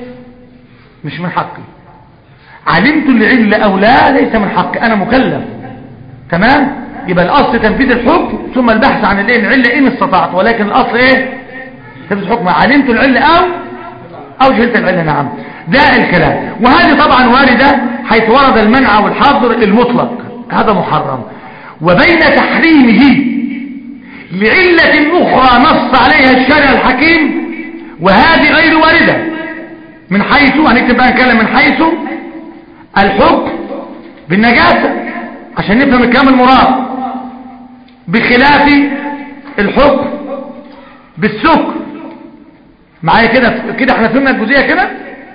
[SPEAKER 1] مش من حقي علمت العلة او لا ليس من حقي انا مكلف تمام يبقى الاصل تنفيذ الحكم ثم البحث عن الايه العلة ان استطعت ولكن الاصل ايه تنفيذ الحكم علمت العلة او او جهلت العلة نعم ده الكلام وهذه طبعا واردة حيث ورد المنع والحظر المطلق هذا محرم وبين تحريمه لعلة اخرى نص عليها الشارع الحكيم وهذه غير واردة من حيث هنكتب بقى نتكلم من حيث الحكم بالنجاسة عشان نفهم الكلام المراد بخلاف الحكم بالسكر معايا كده كده احنا فهمنا الجزئيه كده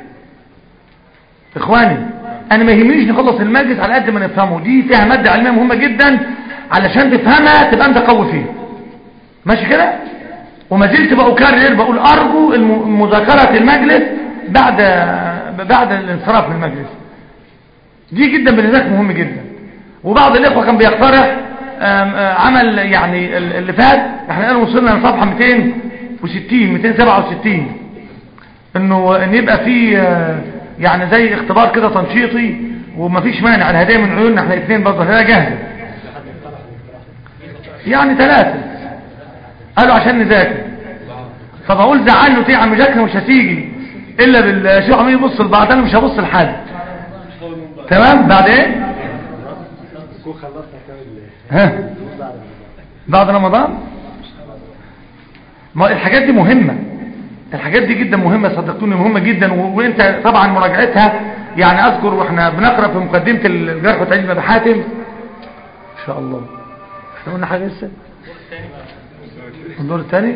[SPEAKER 1] اخواني انا ما يهمنيش نخلص المجلس على قد ما نفهمه دي فيها ماده علميه مهمه جدا علشان تفهمها تبقى انت قوي فيها ماشي كده وما زلت بأكرر بقول ارجو مذاكره المجلس بعد بعد الانصراف من المجلس دي جدا بالنسبه مهم جدا وبعض الاخوه كان بيقترح عمل يعني اللي فات احنا الان وصلنا لصفحه 260 267 انه ان يبقى في يعني زي اختبار كده تنشيطي ومفيش مانع الهدايا من عيوننا احنا اثنين برضه هدايا جاهزه يعني ثلاثه قالوا عشان نذاكر فبقول زعلني وتيجي عم ذاكر مش هتيجي الا بالشيخ عمال يبص لبعض انا مش هبص لحد تمام بعد ايه
[SPEAKER 2] نكون خلصنا كامل
[SPEAKER 1] ها بعد رمضان ما الحاجات دي مهمة الحاجات دي جدا مهمة صدقوني مهمة جدا و... وانت طبعا مراجعتها يعني اذكر واحنا بنقرأ في مقدمة الجرح وتعليم ابي حاتم ان شاء الله احنا قلنا حاجة لسه الدور الثاني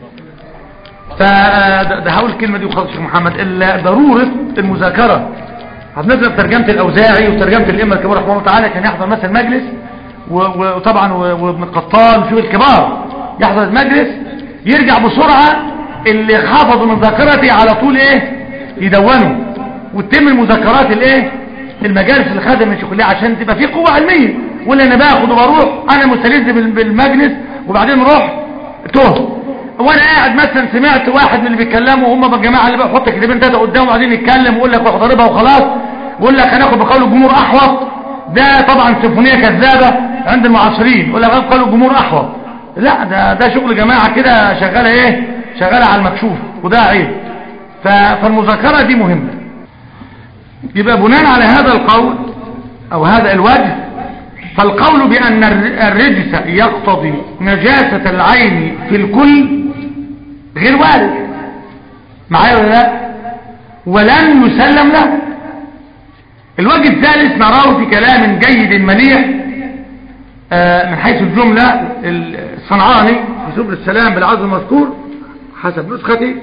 [SPEAKER 1] فده هقول الكلمة دي وخلاص يا شيخ محمد إلا ضرورة المذاكرة هنبدأ ترجمة الأوزاعي وترجمة الإمة الكبار رحمه الله تعالى كان يحضر مثلا المجلس و- و- وطبعا و- وابن القطان وشوف الكبار يحضر المجلس يرجع بسرعة اللي حافظوا من ذاكرتي على طول ايه يدونوا وتتم المذاكرات الايه المجالس اللي خدها من الكليه عشان تبقى في قوة علمية ولا انا باخد وبروح انا مستلذ بال- بالمجلس وبعدين روح تهت وانا قاعد مثلا سمعت واحد من اللي بيتكلموا وهم الجماعه اللي بقى حط كتابين ثلاثه قدامه وبعدين يتكلم ويقول لك روح ضاربها وخلاص ويقول لك هناخد بقول الجمهور احوط ده طبعا سيمفونيه كذابه عند المعاصرين يقول لك قالوا الجمهور احوط لا ده ده شغل جماعه كده شغاله ايه شغاله على المكشوف وده عيب ف- فالمذاكره دي مهمه يبقى بناء على هذا القول او هذا الوجه فالقول بأن الر- الرجس يقتضي نجاسة العين في الكل غير وارد معايا ولا لا ولن يسلم له الوجه الثالث نراه في كلام جيد مليح آه، من حيث الجملة الصنعاني في سبل السلام بالعزم المذكور حسب نسختي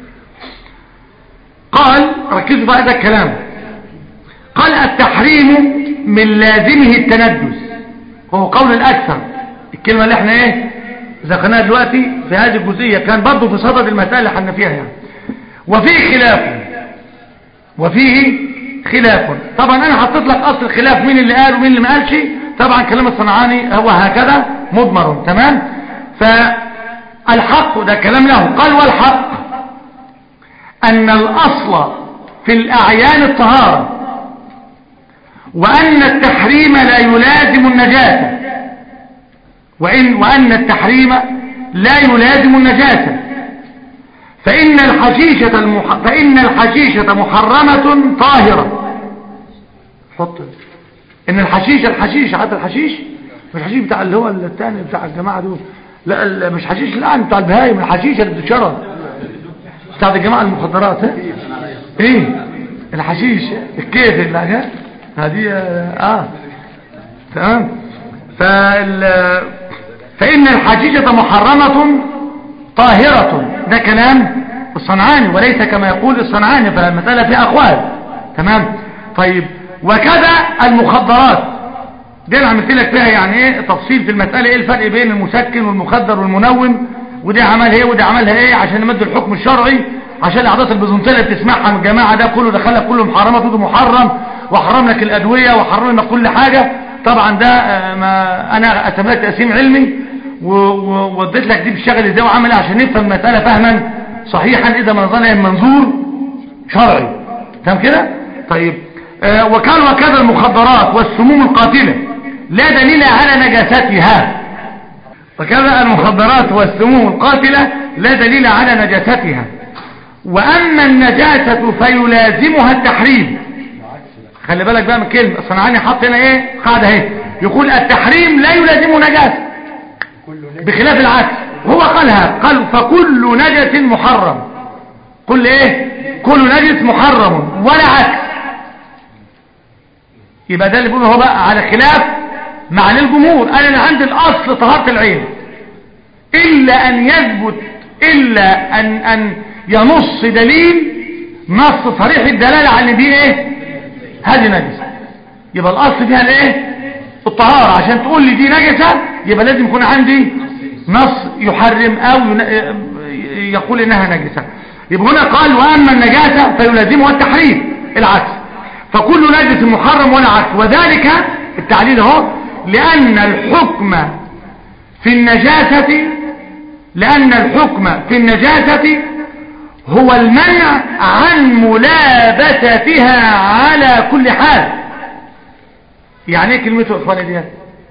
[SPEAKER 1] قال ركزوا بقى هذا الكلام قال التحريم من لازمه التندس وهو قول الأكثر الكلمة اللي احنا ايه ذكرناها دلوقتي في هذه الجزئية كان برضه في صدد المسألة اللي حنا فيها يعني وفيه خلاف وفيه خلاف طبعا انا حطيت لك اصل الخلاف مين اللي قال ومين اللي ما قالش طبعا كلام الصنعاني هو هكذا مضمر تمام فالحق ده كلام له قال والحق ان الاصل في الاعيان الطهاره وأن التحريم لا يلازم النجاسة وإن وأن التحريم لا يلازم النجاسة فإن الحشيشة المح... فإن الحشيشة محرمة طاهرة حط إن الحشيشة الحشيش حتى الحشيش مش الحشيش بتاع اللي هو الثاني بتاع الجماعة دول لا ال- مش حشيش لا بتاع البهايم الحشيشة اللي بتتشرب بتاع الجماعة المخدرات ها ايه الحشيش الكيف اللي ها هذه اه تمام فال فإن الحشيشة محرمة طاهرة ده كلام الصنعاني وليس كما يقول الصنعاني فالمسألة فيها أقوال تمام طيب وكذا المخدرات دي انا عملت لك فيها يعني ايه تفصيل في المسألة ايه الفرق بين المسكن والمخدر والمنوم ودي عملها ايه ودي عملها ايه عشان نمد الحكم الشرعي عشان الاعضاء البيزنطيه اللي بتسمعها من الجماعه ده كله دخلك كله محرمات وده محرم وحرم لك الادويه وحرم لك كل حاجه طبعا ده آه، ما انا اتمنى تقسيم علمي و- و- واديت لك دي بالشغل ازاي وعمل ايه عشان نفهم المساله فهما صحيحا اذا ما نظرنا من منظور شرعي تمام كده طيب آه وكان وكذا المخدرات والسموم القاتله لا دليل على نجاستها وكذا المخدرات والسموم القاتله لا دليل على نجاستها واما النجاسه فيلازمها التحريم خلي بالك بقى من كلمه الصنعاني حط هنا ايه قاعده اهي يقول التحريم لا يلازمه نجاسه بخلاف العكس هو قالها قال فكل نجس محرم كل ايه كل نجس محرم ولا عكس يبقى ده اللي بيقوله هو بقى على خلاف مع الجمهور قال انا عندي الاصل طهارة العين الا ان يثبت الا ان ان ينص دليل نص صريح الدلالة على ان دي ايه هذه نجسة يبقى الاصل فيها الايه الطهارة عشان تقول لي دي نجسة يبقى لازم يكون عندي نص يحرم او ين- يقول انها نجسة يبقى هنا قال واما النجاسة فيلازمها التحريم العكس فكل نجس محرم ولا عكس وذلك التعليل اهو لان الحكم في النجاسة لان الحكم في النجاسة هو المنع عن ملابستها على كل حال يعني ايه كلمته يا اخواني ديت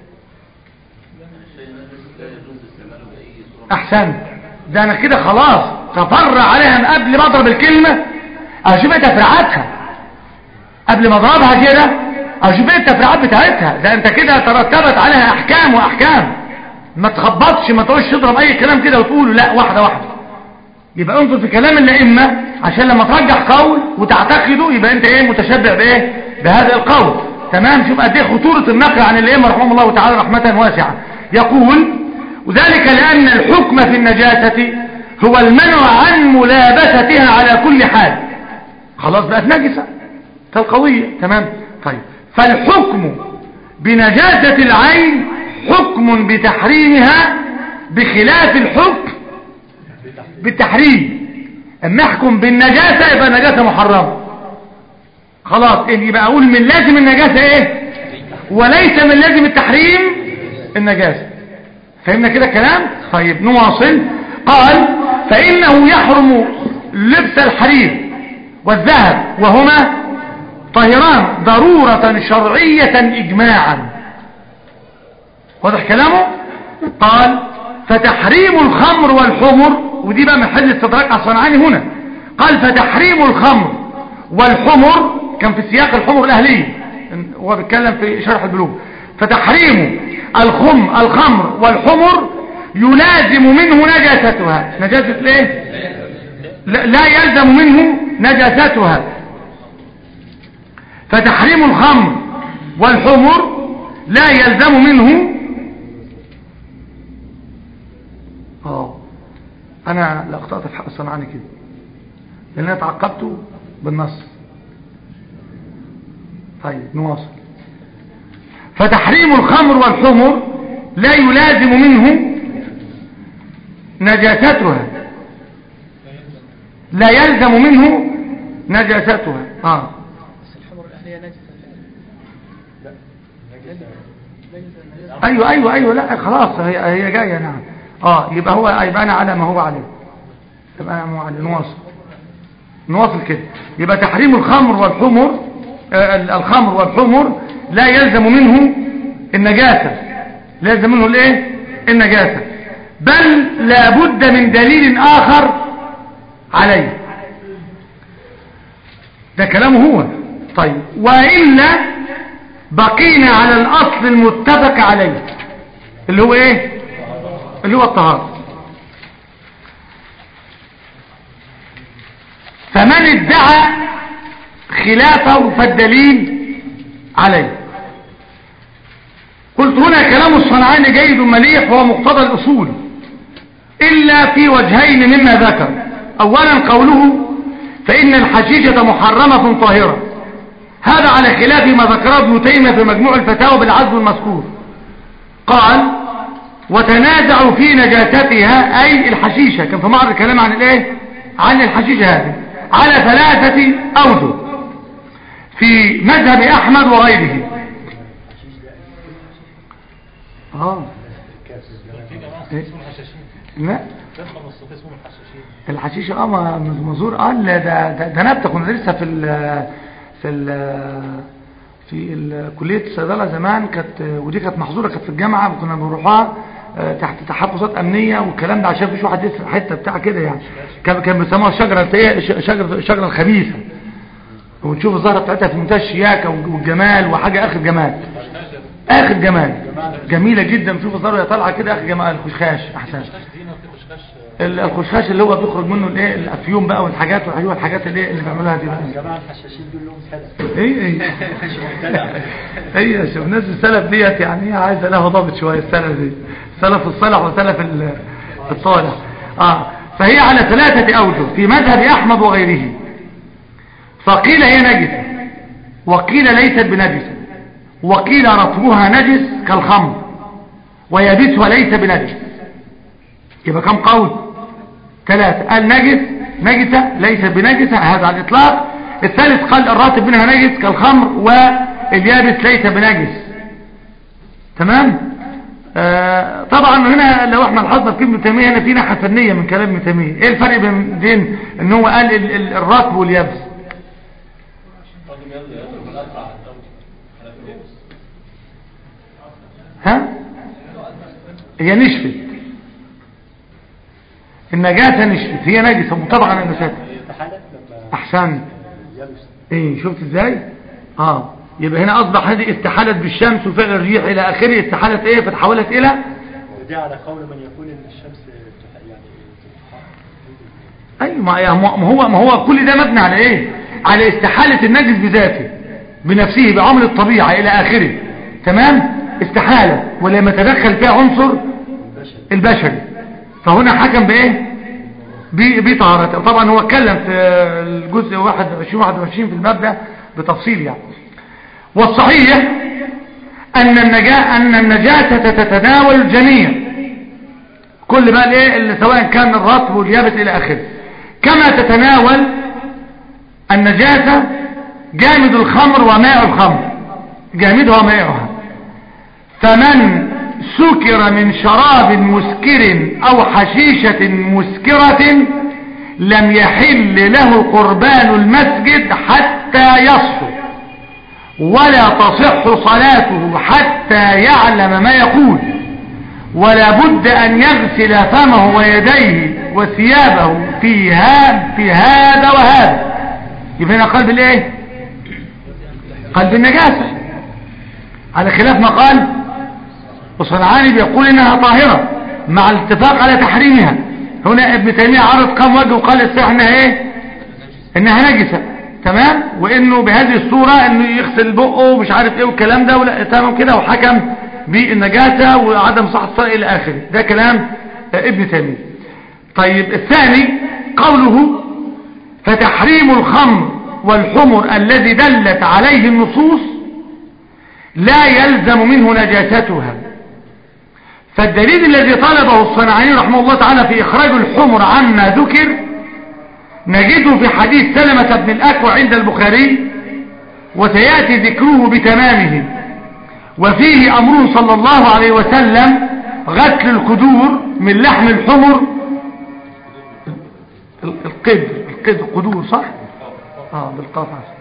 [SPEAKER 1] احسنت ده انا كده خلاص تفرع عليها من قبل ما اضرب الكلمة اشوف تفرعاتها قبل ما اضربها كده اشوف ايه التفريعات بتاعتها ده انت كده ترتبت عليها احكام واحكام ما تخبطش ما تقولش تضرب اي كلام كده وتقوله لا واحده واحده يبقى انظر في كلام الائمه عشان لما ترجح قول وتعتقده يبقى انت ايه متشبع بايه بهذا القول تمام شوف قد ايه خطوره النقل عن الائمه رحمهم الله تعالى رحمه واسعه يقول وذلك لان الحكم في النجاسه هو المنع عن ملابستها على كل حال خلاص بقت نجسه كالقويه تمام طيب فالحكم بنجاسه العين حكم بتحريمها بخلاف الحكم بالتحريم اما احكم بالنجاسة يبقى النجاسة محرمة خلاص يبقى اقول من لازم النجاسة ايه وليس من لازم التحريم النجاسة فهمنا كده الكلام طيب نواصل قال فإنه يحرم لبس الحرير والذهب وهما طاهران ضرورة شرعية إجماعا واضح كلامه قال فتحريم الخمر والحمر ودي بقى من حل استدراك الصنعاني هنا قال فتحريم الخمر والحمر كان في سياق الحمر الأهلية هو بيتكلم في شرح البلوغ فتحريم الخم الخمر والحمر يلازم منه نجاستها نجاسة ليه لا, لا يلزم منه نجاستها فتحريم الخمر والحمر لا يلزم منه اه انا لاقطعت في حق الصنعاني كده لان انا تعقبته بالنص طيب نواصل فتحريم الخمر والحمر لا يلازم منه نجاستها لا يلزم منه نجاستها اه
[SPEAKER 3] بس الحمر الأهلية نجسة
[SPEAKER 1] ايوه ايوه ايوه لا خلاص هي هي جايه نعم اه يبقى هو يبقى انا على ما هو عليه يبقى انا ما هو عليه نواصل نواصل كده يبقى تحريم الخمر والحمر آه الخمر والحمر لا يلزم منه النجاسة لا يلزم منه الايه النجاسة بل لابد من دليل اخر عليه ده كلامه هو طيب وإلا بقينا على الأصل المتفق عليه اللي هو ايه اللي هو الطهارة فمن ادعى خلافه فالدليل عليه قلت هنا كلام الصنعاني جيد مليح وهو مقتضى الأصول إلا في وجهين مما ذكر أولا قوله فإن الحشيشة محرمة طاهرة هذا على خلاف ما ذكره ابن تيمية في مجموع الفتاوى بالعزو المذكور قال وتنازعوا في نجاستها أي الحشيشة كان في معرض الكلام عن الايه عن الحشيشة هذه على ثلاثة أوجه في مذهب أحمد وغيره آه إيه؟ لا الحشيشة اه ما- مزور اه لا ده ده, ده نبتة كنا لسه في ال في ال في ال- كلية الصيدلة زمان كانت ودي كانت محظورة كانت في الجامعة كنا بنروحها آه، تحت تحفظات أمنية والكلام ده عشان فيش واحد يسرق حتة بتاع كده يعني كان كان بيسموها الشجرة اللي هي ش- شجرة الشجرة الخبيثة ونشوف الزهرة بتاعتها في منتهى الشياكة والجمال وحاجة آخر جمال آخر جمال جميلة جدا شوف الزهرة هي طالعة كده آخر جمال الخشخاش أحسن ال- الخشخاش اللي هو بيخرج منه الايه الافيون بقى والحاجات وايوه الحاجات اللي اللي بيعملوها دي بقى
[SPEAKER 2] جماعة الحشاشين دول لهم سلف
[SPEAKER 1] ايه ايه
[SPEAKER 2] مش مبتدع
[SPEAKER 1] هي شوف ناس السلف ديت يعني هي عايزه لها ضابط شويه السلف دي سلف الصالح وسلف ال- الصالح اه فهي على ثلاثه اوجه في مذهب احمد وغيره فقيل هي نجسه وقيل ليست بنجسه وقيل رطبها نجس كالخمر ويابسها ليس بنجس يبقى كم قول ثلاثة قال نجس نجسة ليس بنجسة هذا على الإطلاق الثالث قال الراتب منها نجس كالخمر واليابس ليس بنجس تمام آه طبعا هنا لو احنا لاحظنا في ابن تيميه هنا في ناحيه فنيه من كلام ابن تيميه ايه الفرق بين بين ان هو قال ال- ال- الرطب واليابس ها هي نشفت النجاسة نشفت هي نجسة مطابقة على النجاسة
[SPEAKER 2] تحالف لما
[SPEAKER 1] احسن
[SPEAKER 2] يلبس
[SPEAKER 1] ايه شفت ازاي اه يبقى هنا اصبح هذه استحالت بالشمس وفعل الريح الى اخره استحالت ايه فتحولت الى
[SPEAKER 2] ودي على قول من يقول ان الشمس تح- يعني
[SPEAKER 1] ايوه ما يا- ما هو ما هو كل ده مبني على ايه على استحالة النجس بذاته بنفسه بعمل الطبيعة الى اخره تمام استحالة ولما تدخل فيها عنصر
[SPEAKER 2] البشر
[SPEAKER 1] البشري فهنا حكم بايه ب- بطهارته طبعا هو اتكلم في الجزء 21 21 في المبدأ بتفصيل يعني والصحيح ان النجاة ان النجاسة تتناول الجميع كل بقى الايه اللي سواء كان الرطب واليابس الى اخره كما تتناول النجاسة جامد الخمر وماء الخمر جامدها ومائها فمن سكر من شراب مسكر او حشيشة مسكرة لم يحل له قربان المسجد حتى يصفو ولا تصح صلاته حتى يعلم ما يقول ولا بد ان يغسل فمه ويديه وثيابه في, ها في هذا وهذا يبقى هنا قلب الايه قلب النجاسة على خلاف ما قال وصنعاني بيقول انها طاهرة مع الاتفاق على تحريمها هنا ابن تيمية عرض كم وجه وقال الصحيح انها ايه انها نجسة تمام وانه بهذه الصورة انه يغسل بقه ومش عارف ايه والكلام ده ولا تمام كده وحكم بالنجاسة وعدم صحة الصلاة الى اخره ده كلام ابن تيمية طيب الثاني قوله فتحريم الخمر والحمر الذي دلت عليه النصوص لا يلزم منه نجاستها فالدليل الذي طلبه الصنعاني رحمه الله تعالى في إخراج الحمر عما ذكر نجده في حديث سلمة بن الأكوع عند البخاري وسيأتي ذكره بتمامه وفيه أمر صلى الله عليه وسلم غسل القدور من لحم الحمر القدر القدر قدور صح؟ اه بالقاف عشان.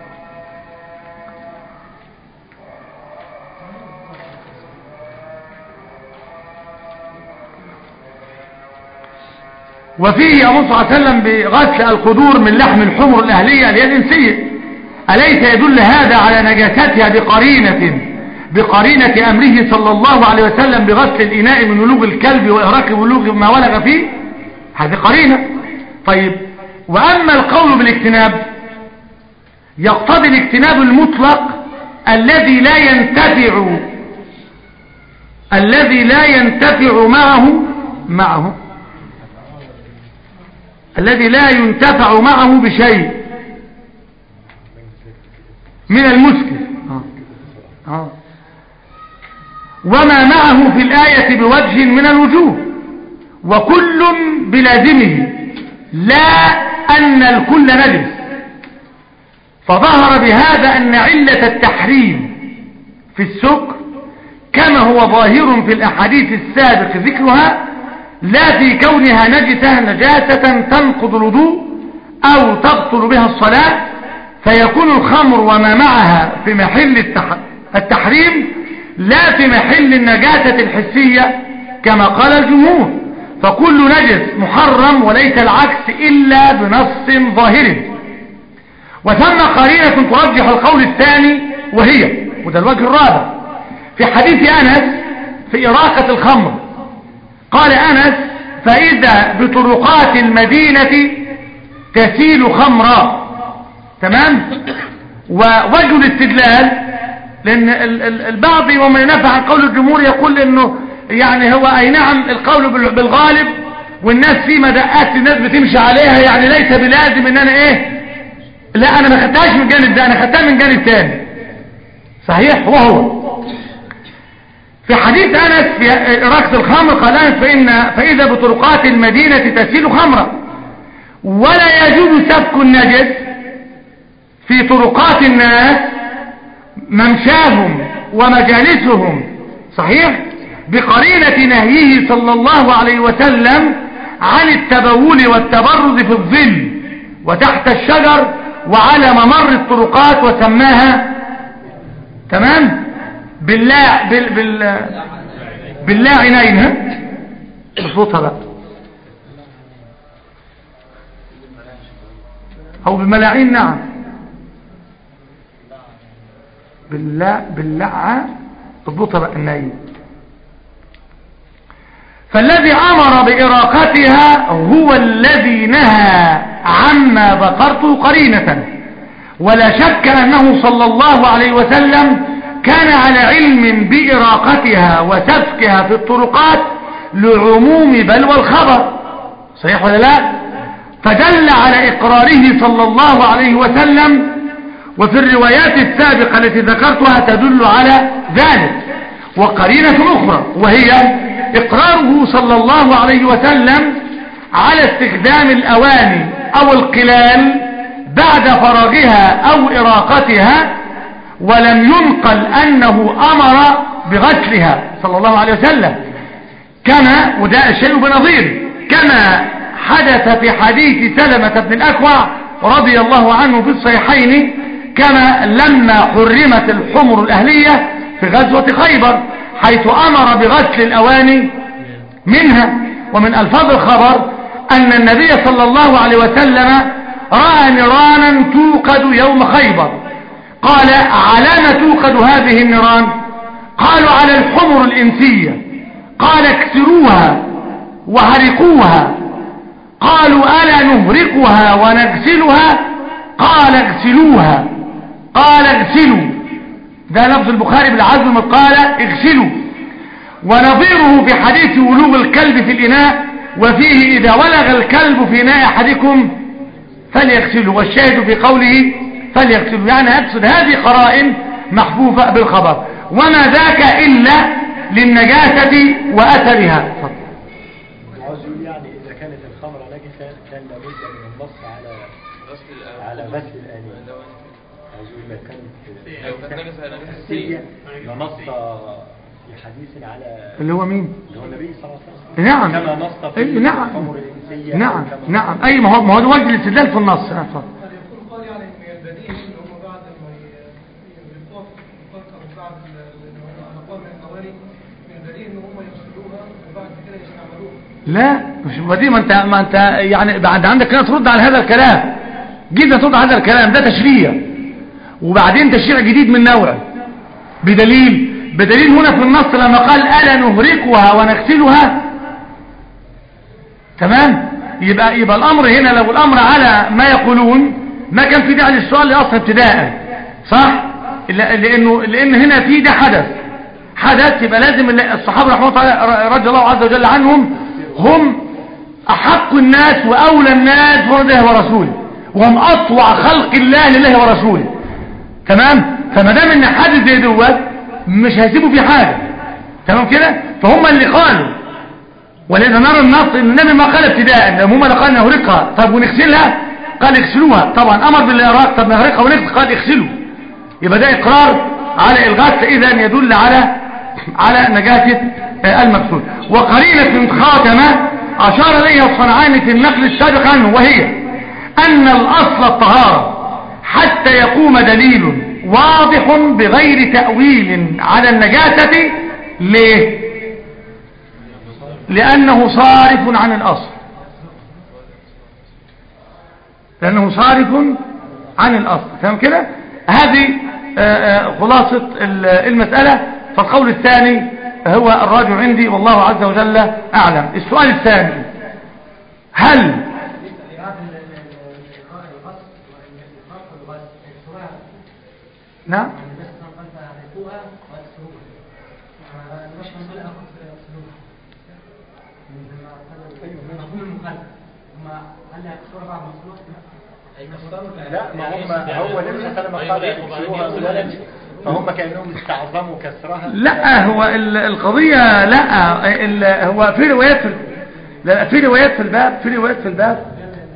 [SPEAKER 1] وفيه أمر صلى الله عليه وسلم بغسل القدور من لحم الحمر الأهلية اللي هي الإنسية أليس يدل هذا على نجاستها بقرينة بقرينة أمره صلى الله عليه وسلم بغسل الإناء من ولوغ الكلب وإهراق ولوغ ما ولغ فيه هذه قرينة طيب وأما القول بالاجتناب يقتضي الاجتناب المطلق الذي لا ينتفع الذي لا ينتفع معه معه الذي لا ينتفع معه بشيء من المسكر آه. آه. وما معه في الآية بوجه من الوجوه وكل بلازمه لا أن الكل نجس فظهر بهذا أن علة التحريم في السكر كما هو ظاهر في الأحاديث السابق ذكرها لا في كونها نجسة نجاسة تنقض الوضوء أو تبطل بها الصلاة فيكون الخمر وما معها في محل التح... التحريم لا في محل النجاسة الحسية كما قال الجمهور فكل نجس محرم وليس العكس إلا بنص ظاهر وثم قرينة ترجح القول الثاني وهي وده الوجه الرابع في حديث أنس في إراقة الخمر قال أنس فإذا بطرقات المدينة تسيل خمرا تمام ووجه الاستدلال لأن البعض ومن ينفع عن قول الجمهور يقول أنه يعني هو أي نعم القول بالغالب والناس في مدقات الناس بتمشي عليها يعني ليس بلازم ان انا ايه لا انا ما خدتهاش من جانب ده انا خدتها من جانب تاني صحيح وهو في حديث أنس في إراقة الخمر قال أنس فإن فإذا بطرقات المدينة تسيل خمرا ولا يجوز سفك النجس في طرقات الناس ممشاهم ومجالسهم صحيح بقرينة نهيه صلى الله عليه وسلم عن التبول والتبرز في الظل وتحت الشجر وعلى ممر الطرقات وسماها تمام بالله بال بال بالله عينين ها اظبطها بقى او بالملاعين نعم باللا باللعة اضبطها بقى النايم فالذي أمر بإراقتها هو الذي نهى عما ذكرته قرينة ولا شك أنه صلى الله عليه وسلم كان على علم بإراقتها وسفكها في الطرقات لعموم بلوى الخبر صحيح ولا لا فدل على إقراره صلى الله عليه وسلم وفي الروايات السابقة التي ذكرتها تدل على ذلك وقرينة أخرى وهي إقراره صلى الله عليه وسلم على استخدام الأواني أو القلال بعد فراغها أو إراقتها ولم ينقل أنه أمر بغسلها صلى الله عليه وسلم كما وده الشيء بنظير كما حدث في حديث سلمة بن الأكوع رضي الله عنه في الصحيحين كما لما حرمت الحمر الأهلية في غزوة خيبر حيث أمر بغسل الأواني منها ومن ألفاظ الخبر أن النبي صلى الله عليه وسلم رأى نيرانا توقد يوم خيبر قال على ما توقد هذه النيران قالوا على الحمر الإنسية قال اكسروها وهرقوها قالوا ألا نهرقها ونغسلها قال اغسلوها قال اغسلوا ده لفظ البخاري بالعزم قال اغسلوا ونظيره في حديث ولوغ الكلب في الإناء وفيه إذا ولغ الكلب في إناء أحدكم فليغسلوا والشاهد في قوله فليغسلوا يعني أقصد هذه قرائن محفوفة بالخبر وما ذاك إلا للنجاسة وأثرها
[SPEAKER 2] عاوز يقول يعني إذا كانت الخمرة نجسة كان لابد من النص على على غسل الآنية عاوز يقول لو كانت
[SPEAKER 4] لو كانت نجسة نجسة
[SPEAKER 2] نسية لنص في حديث على
[SPEAKER 1] اللي هو مين
[SPEAKER 2] اللي هو النبي صلى الله عليه وسلم
[SPEAKER 1] نعم
[SPEAKER 2] كما نص في
[SPEAKER 1] إيه، نعم
[SPEAKER 2] الخمر الإنسية
[SPEAKER 1] نعم
[SPEAKER 2] كما
[SPEAKER 1] نعم أي ما هو ما هو ده وجه الاستدلال في النص نعم اتفضل
[SPEAKER 5] قد يكون قال يعني من البديهي ان هم بعد ما يبقوا يفكروا بعد الاقوال من الاواني من البديهي ان هم يغسلوها وبعد كده يستعملوها
[SPEAKER 1] لا مش دي ما انت ما انت يعني بعد عندك كده ترد على هذا الكلام جدا ترد على هذا الكلام ده تشريع وبعدين تشريع جديد من نوعه بدليل بدليل هنا في النص لما قال ألا نهرقها ونغسلها تمام يبقى يبقى الأمر هنا لو الأمر على ما يقولون ما كان في داعي للسؤال أصلا ابتداء صح لا- لأنه لأن هنا في ده حدث حدث يبقى لازم ال- الصحابة رحمه الله رضي الله عز وجل عنهم هم أحق الناس وأولى الناس برده ورسوله وهم أطوع خلق الله لله ورسوله تمام فما دام ان حادث زي دوت مش هيسيبوا في حاجه تمام كده فهم اللي قالوا ولذا نرى النص ان النبي ما قال ابتداء ده هم اللي قال نهرقها طب ونغسلها قال اغسلوها طبعا امر بالاراق طب نهرقها ونغسل قال اغسلوا يبقى ده اقرار على الغسل اذا يدل على على نجاسه آه، المغسول وقرينه خاتمه اشار اليها الصنعاني في النقل السابق عنه وهي ان الاصل الطهاره حتى يقوم دليل واضح بغير تأويل على النجاسة ليه لأنه صارف عن الأصل لأنه صارف عن الأصل فهم كده هذه آه، آه، خلاصة ال- المسألة فالقول الثاني هو الراجع عندي والله عز وجل أعلم السؤال الثاني هل نعم
[SPEAKER 2] لا ما هم هو النبي صلى الله عليه وسلم قال يكسروها اولا فهم كانهم استعظموا كسرها
[SPEAKER 1] لا هو ال- القضية لا ال- هو في روايات في لا في روايات في الباب في روايات في الباب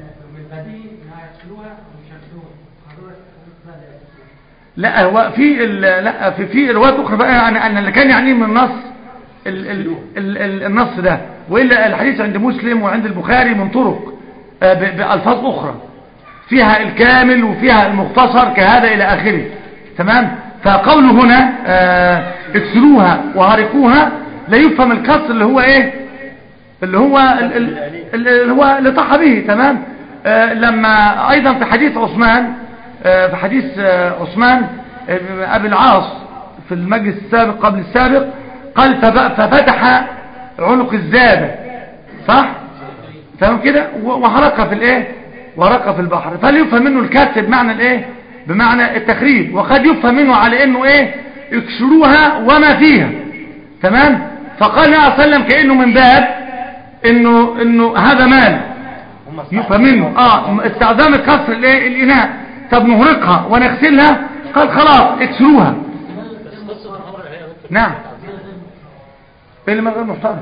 [SPEAKER 1] لا هو في ال- لا في في روايات اخرى بقى ان ان اللي كان يعنيه من النص ال ال ال ال النص ده والا الحديث عند مسلم وعند البخاري من طرق آه، ب- بالفاظ اخرى فيها الكامل وفيها المختصر كهذا الى اخره تمام فقوله هنا آه، اكسروها وهرقوها لا يفهم الكسر اللي هو ايه اللي هو ال- ال- اللي هو اللي طح به تمام آه، لما ايضا في حديث عثمان آه، في حديث آه، عثمان أبي العاص في المجلس السابق قبل السابق قال فب- ففتح عنق الزابة صح تمام كده و- وحرقها في الايه ورقها في البحر فهل يفهم منه الكسر بمعنى الايه بمعنى التخريب وقد يفهم منه على انه ايه اكسروها وما فيها تمام فقال النبي صلى الله عليه وسلم كانه من باب انه انه هذا مال
[SPEAKER 2] هم
[SPEAKER 1] يفهم منه اه استعظام كسر الايه الاناء طب نهرقها ونغسلها قال خلاص اكسروها
[SPEAKER 3] بس قصة الخمر اللي هي دكتور
[SPEAKER 1] نعم ايه اللي من غير محترم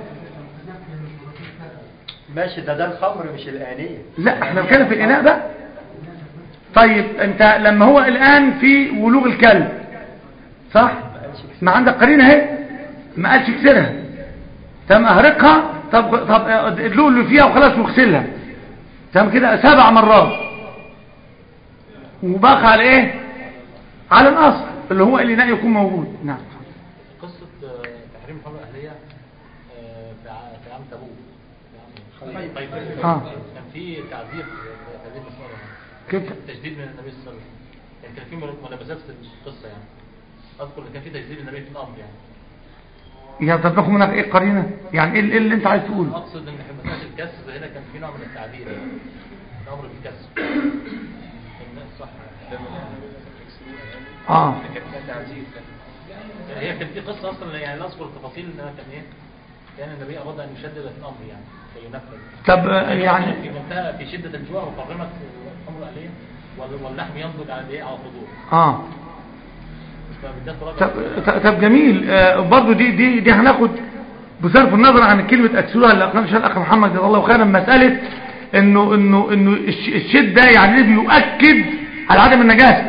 [SPEAKER 2] ماشي ده ده الخمر مش الآنية
[SPEAKER 1] لا احنا بنتكلم في الاناء بقى طيب انت لما هو الان في ولوغ الكلب صح ما عندك قرينه اهي ما قالش اكسرها تم اهرقها طب طب ادلوه اللي فيها وخلاص واغسلها تمام كده سبع مرات وبقى على ايه على الاصل اللي هو الاناء يكون موجود نعم
[SPEAKER 4] قصة آه، تحريم الحمر الأهلية آه، في ع- في عام تبوك في عام طيب
[SPEAKER 1] آه.
[SPEAKER 4] كان في تعذيب في هذه المسألة
[SPEAKER 1] كيف
[SPEAKER 4] تجديد من النبي صلى الله عليه وسلم يعني كان في ملابسات في القصة يعني أذكر إن كان في تجديد من النبي في الأمر يعني
[SPEAKER 1] يا طب ناخد منك ايه قرينه يعني ايه إيه اللي انت عايز تقوله
[SPEAKER 4] أقصد إن مسألة الكسر هنا كان في نوع من التعذيب يعني الأمر بالكسر الناس صح
[SPEAKER 1] اه
[SPEAKER 4] كان فيها تعذيب يعني هي كان في قصة أصلا يعني لا أذكر التفاصيل إنها كان إيه كان النبي أراد أن يشدد في الأمر يعني فينفذ
[SPEAKER 1] طب آه، يعني
[SPEAKER 4] في منتهى في شدة الجوع وقرمت الحمر الأهلية وال- واللحم ينضج على الايه على الخضوع
[SPEAKER 1] اه
[SPEAKER 4] فبالذات
[SPEAKER 1] طب,
[SPEAKER 4] تراجع
[SPEAKER 1] طب جميل آه برضو دي دي دي هناخد بصرف النظر عن كلمة أكسلوها اللي أقنعش الأخ محمد جزاه الله خيرا مسألة إنه إنه إنه الش- الشدة يعني إيه بيؤكد على عدم النجاسة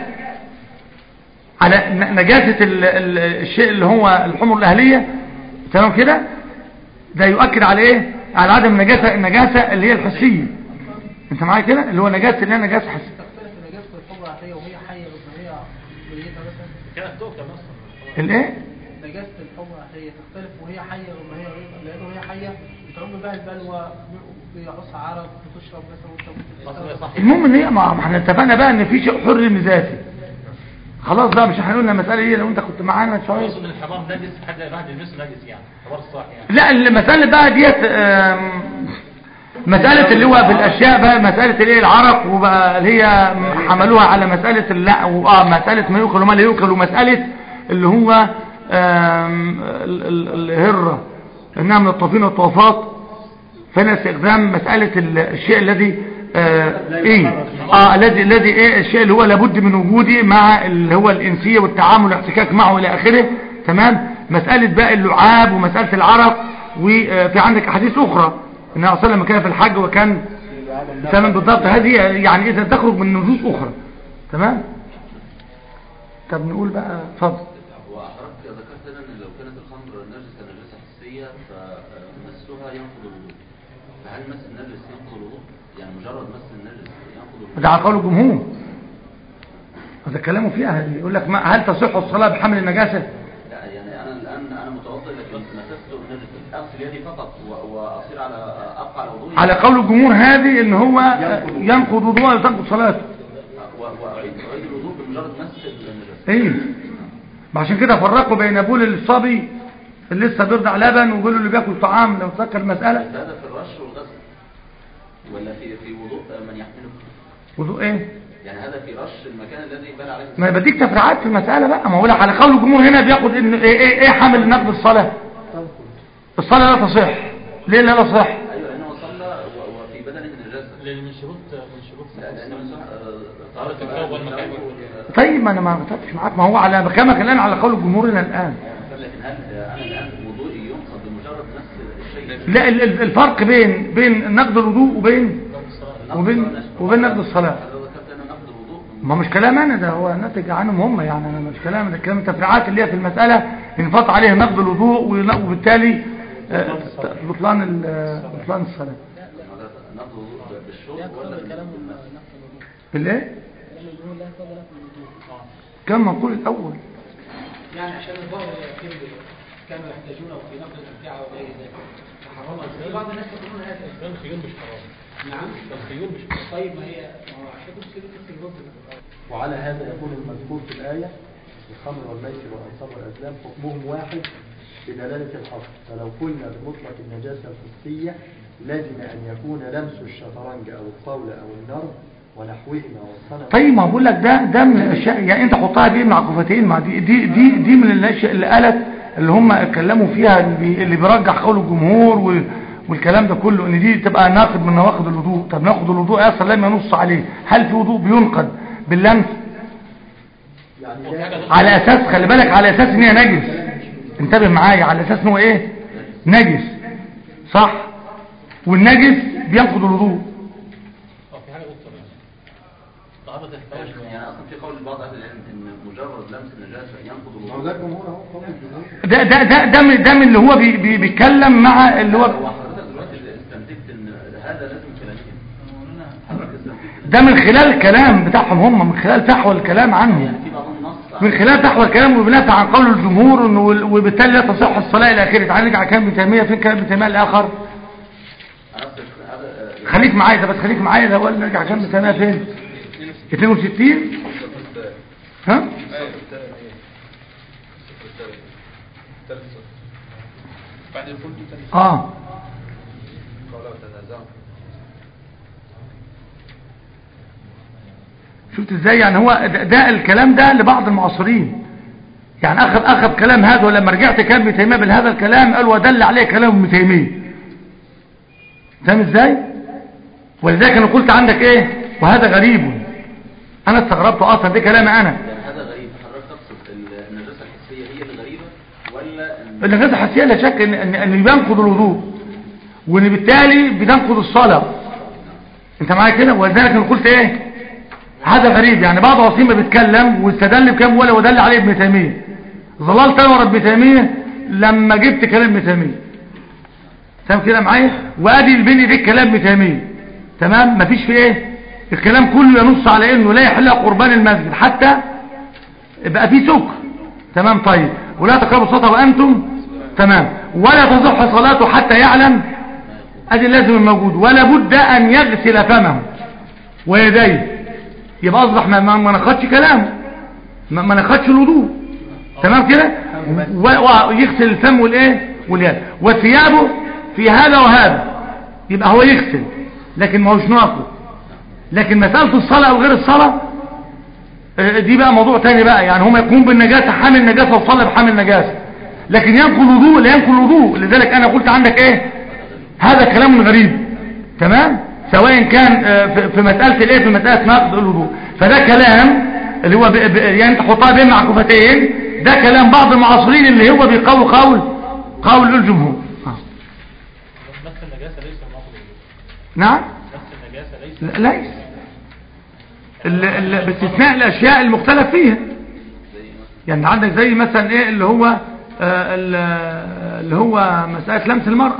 [SPEAKER 1] على ن- نجاسة ال- ال- الشيء اللي هو الحمر الأهلية تمام كده ده يؤكد على إيه على عدم النجاسة النجاسة اللي هي الحسية أنت معايا كده اللي هو نجاسة اللي هي نجاسة حسية
[SPEAKER 5] تختلف نجاسة الحمرة العادية وهي حية ولا هي ميتة مثلا
[SPEAKER 4] كانت تؤكل اصلا
[SPEAKER 1] الإيه
[SPEAKER 5] نجاسة الحمرة العادية تختلف وهي حية ولا هي ميتة لأنه هي حية بتعم بها البلوى بيعص عرق بتشرب مثلا وانت ممكن
[SPEAKER 4] اصلا
[SPEAKER 5] تستخدم.
[SPEAKER 4] صح
[SPEAKER 1] المهم ان هي ما ما احنا اتفقنا بقى ان في شيء حر ذاتي خلاص بقى مش هنقول المساله دي لو انت كنت معانا شويه
[SPEAKER 4] اقصد ان الحمار نجس حد الواحد يلمسه نجس يعني حمار الصح يعني
[SPEAKER 1] لا المساله بقى ديت آم، مساله اللي هو في الاشياء بقى مساله الايه العرق وبقى اللي هي حملوها على مساله لا واه مساله ما يؤكل وما لا يؤكل ومساله اللي هو آم، ال- ال- الهره انها من الطوفين والطوافات فهنا استخدام مسألة ال- الشيء الذي آه ايه اه الذي الذي ايه الشيء اللي هو لابد من وجوده مع اللي هو الانسية والتعامل والاحتكاك معه الى اخره تمام مسألة بقى اللعاب ومسألة العرق وفي عندك احاديث اخرى ان الرسول صلى الله عليه وسلم كان في الحج وكان تمام بالضبط هذه يعني اذا تخرج من نصوص اخرى تمام طب نقول بقى اتفضل
[SPEAKER 6] وحضرتك ذكرت لنا ان لو كانت الخمر نجسه نجاسه حسيه فمسها ينقض الوضوء فهل مس النجس ينقض الوضوء؟ يعني مجرد مس النجس ينقض الوضوء؟
[SPEAKER 1] ده على قول الجمهور هذا كلامه فيها يقول لك ما هل تصح الصلاة بحمل النجاسة
[SPEAKER 6] لا يعني انا الان انا متوضئ لكن مسست النجس اغسل يدي فقط و- واصير على ابقى على وضوئي
[SPEAKER 1] على قول الجمهور هذه ان هو ينقض وضوءه وتنقض صلاته
[SPEAKER 6] و- واعيد اعيد الوضوء بمجرد مس النجس
[SPEAKER 1] ايه ما عشان كده فرقوا بين بول الصبي اللي لسه بيرضع لبن وبول اللي بياكل طعام لو تذكر المسألة
[SPEAKER 6] هذا في الرش والغسل ولا في في وضوء من يحمله
[SPEAKER 1] وضوء ايه
[SPEAKER 6] يعني هذا في رش المكان الذي بال عليه
[SPEAKER 1] ما بديك تفريعات في المسألة بقى ما هو لك على قول الجمهور هنا بياخد ان ايه ايه, إيه حمل نقض الصلاة الصلاة لا تصح ليه لا تصح
[SPEAKER 6] ايوه لانه صلى و- وفي بدنه نجاسه
[SPEAKER 4] لان من شروط من شروط
[SPEAKER 6] لا لانه
[SPEAKER 4] طهارة الجو والمكان
[SPEAKER 1] طيب ما انا ما بتفقش معاك ما هو على بكلامك الان على قول جمهورنا الان
[SPEAKER 6] لكن هل انا الان وضوئي ينقض بمجرد مس الشيء
[SPEAKER 1] لا ال- ال- الفرق بين بين نقض الوضوء وبين وبين وبين نقض الصلاة
[SPEAKER 6] هذا ذكرت ان نقض الوضوء
[SPEAKER 1] ما مش كلام انا ده هو ناتج عنهم هم يعني انا مش كلام ده كلام التفريعات اللي هي في المسألة ينفط عليه نقض الوضوء ون- وبالتالي آه، ت- بطلان ال- آه، بطلان الصلاة
[SPEAKER 6] هذا نقض الوضوء بالشرب ولا بالمس
[SPEAKER 1] بالايه كم منقول الاول
[SPEAKER 7] يعني عشان الظاهر يتم كانوا يحتاجونه في نقل الامتعه وغير ذلك فحرمها في بعض الناس يقولون هذا
[SPEAKER 4] كان الخيول مش حرام
[SPEAKER 7] نعم
[SPEAKER 4] الخيول مش حرام
[SPEAKER 7] طيب ما هي ما هو عشان كده كده في الرد
[SPEAKER 2] وعلى هذا يكون المذكور في الآية الخمر والميسر والأنصاب والأزلام حكمهم واحد بدلالة الحصر فلو قلنا بمطلق النجاسة الحسية لازم أن يكون لمس الشطرنج أو الطاولة أو النرد ونحوهما والصنم
[SPEAKER 1] طيب ما بقول لك ده ده من الاشياء يعني انت حطها دي مع كفتين ما دي دي دي, دي من الاشياء اللي قالت اللي هم اتكلموا فيها اللي, بي اللي بيرجح قول الجمهور وال والكلام ده كله ان دي تبقى ناقض من نواقض الوضوء طب ناخد الوضوء اصلا لما نص عليه هل في وضوء بينقض باللمس
[SPEAKER 2] يعني ده
[SPEAKER 1] على اساس خلي بالك على اساس ان هي نجس انتبه معايا على اساس ان هو ايه نجس صح والنجس بينقض الوضوء
[SPEAKER 4] أو في حاجة أخرى يعني طهارة الثوب
[SPEAKER 6] يعني اصلا في قول بعض اهل العلم ان مجرد لمس النجاسه ينقض
[SPEAKER 2] ما هو
[SPEAKER 6] الوضوء
[SPEAKER 2] ده الجمهور أهو قول الجمهور
[SPEAKER 1] ده ده ده ده من, ده من اللي هو بي بي بيتكلم مع اللي هو
[SPEAKER 6] هو حضرتك دلوقتي استنتجت ان هذا لازم كلامين حضرتك استنتجت إن
[SPEAKER 1] ده من خلال الكلام بتاعهم هم من خلال فحوى الكلام عنهم
[SPEAKER 6] يعني في بعضهم نص
[SPEAKER 1] من خلال فحوى الكلام وبناء عن قول الجمهور انه وال- وبالتالي لا تصح الصلاه الى اخره تعالى نرجع كلام ابن تيميه فين كلام ابن تيميه الاخر
[SPEAKER 6] هذا
[SPEAKER 1] خليك معايا ده بس خليك معايا ده ولا نرجع كلام ابن تيميه فين 62 ها
[SPEAKER 8] بعد الفل تاني
[SPEAKER 1] اه
[SPEAKER 8] قالوا تنازعوا
[SPEAKER 1] شفت ازاي يعني هو ده, ده الكلام ده لبعض المعاصرين يعني اخذ اخذ كلام هذا ولما رجعت كلام ابن تيميه بهذا الكلام قال ودل عليه كلام ابن تيميه فاهم ازاي ولذلك انا قلت عندك ايه وهذا غريب انا استغربت اصلا ده كلامي انا
[SPEAKER 6] يعني هذا غريب حضرتك تقصد النجاسه الحسيه هي اللي غريبه ولا ان
[SPEAKER 1] النجاسه الحسيه لا شك ان ان, إن بينقض الوضوء وان بالتالي بتنقض الصلاه انت معايا كده ولذلك انا قلت ايه هذا غريب يعني بعض عصيمه بيتكلم واستدل بكام ولا ودل عليه ابن تيميه ظللت انا ورا ابن تيميه لما جبت كلام ابن تيميه تمام كده معايا وادي البني دي كلام ابن تيميه تمام مفيش في ايه الكلام كله ينص على انه لا يحل قربان المسجد حتى يبقى في سكر تمام طيب ولا تقربوا الصلاه وانتم تمام ولا تصح صلاته حتى يعلم ادي اللازم الموجود ولا بد ان يغسل فمه ويديه يبقى اصبح ما, ما ما ناخدش كلام ما, ما ناخدش الوضوء تمام كده و- ويغسل الفم والايه واليد وثيابه في هذا وهذا يبقى هو يغسل لكن ما هوش ناقض لكن مسألة الصلاة أو غير الصلاة آه، دي بقى موضوع تاني بقى يعني هم يقوم بالنجاسة حامل نجاسة وصلى بحامل نجاسة لكن ينقل الوضوء لا ينقل الوضوء لذلك أنا قلت عندك إيه هذا كلام غريب تمام سواء كان آه، في في مسألة الإيه في مسألة نقض الوضوء فده كلام اللي هو ب... ب... يعني انت حطها بين معكوفتين ده كلام بعض المعاصرين اللي هو بيقول قول قول الجمهور آه.
[SPEAKER 4] مس النجاسة ليس من نقض الوضوء
[SPEAKER 1] نعم
[SPEAKER 4] مس النجاسة ليس
[SPEAKER 1] لا ليس ال- ال- باستثناء الاشياء المختلف فيها يعني عندك زي مثلا ايه اللي هو آه، ال- اللي هو مسألة لمس المرأة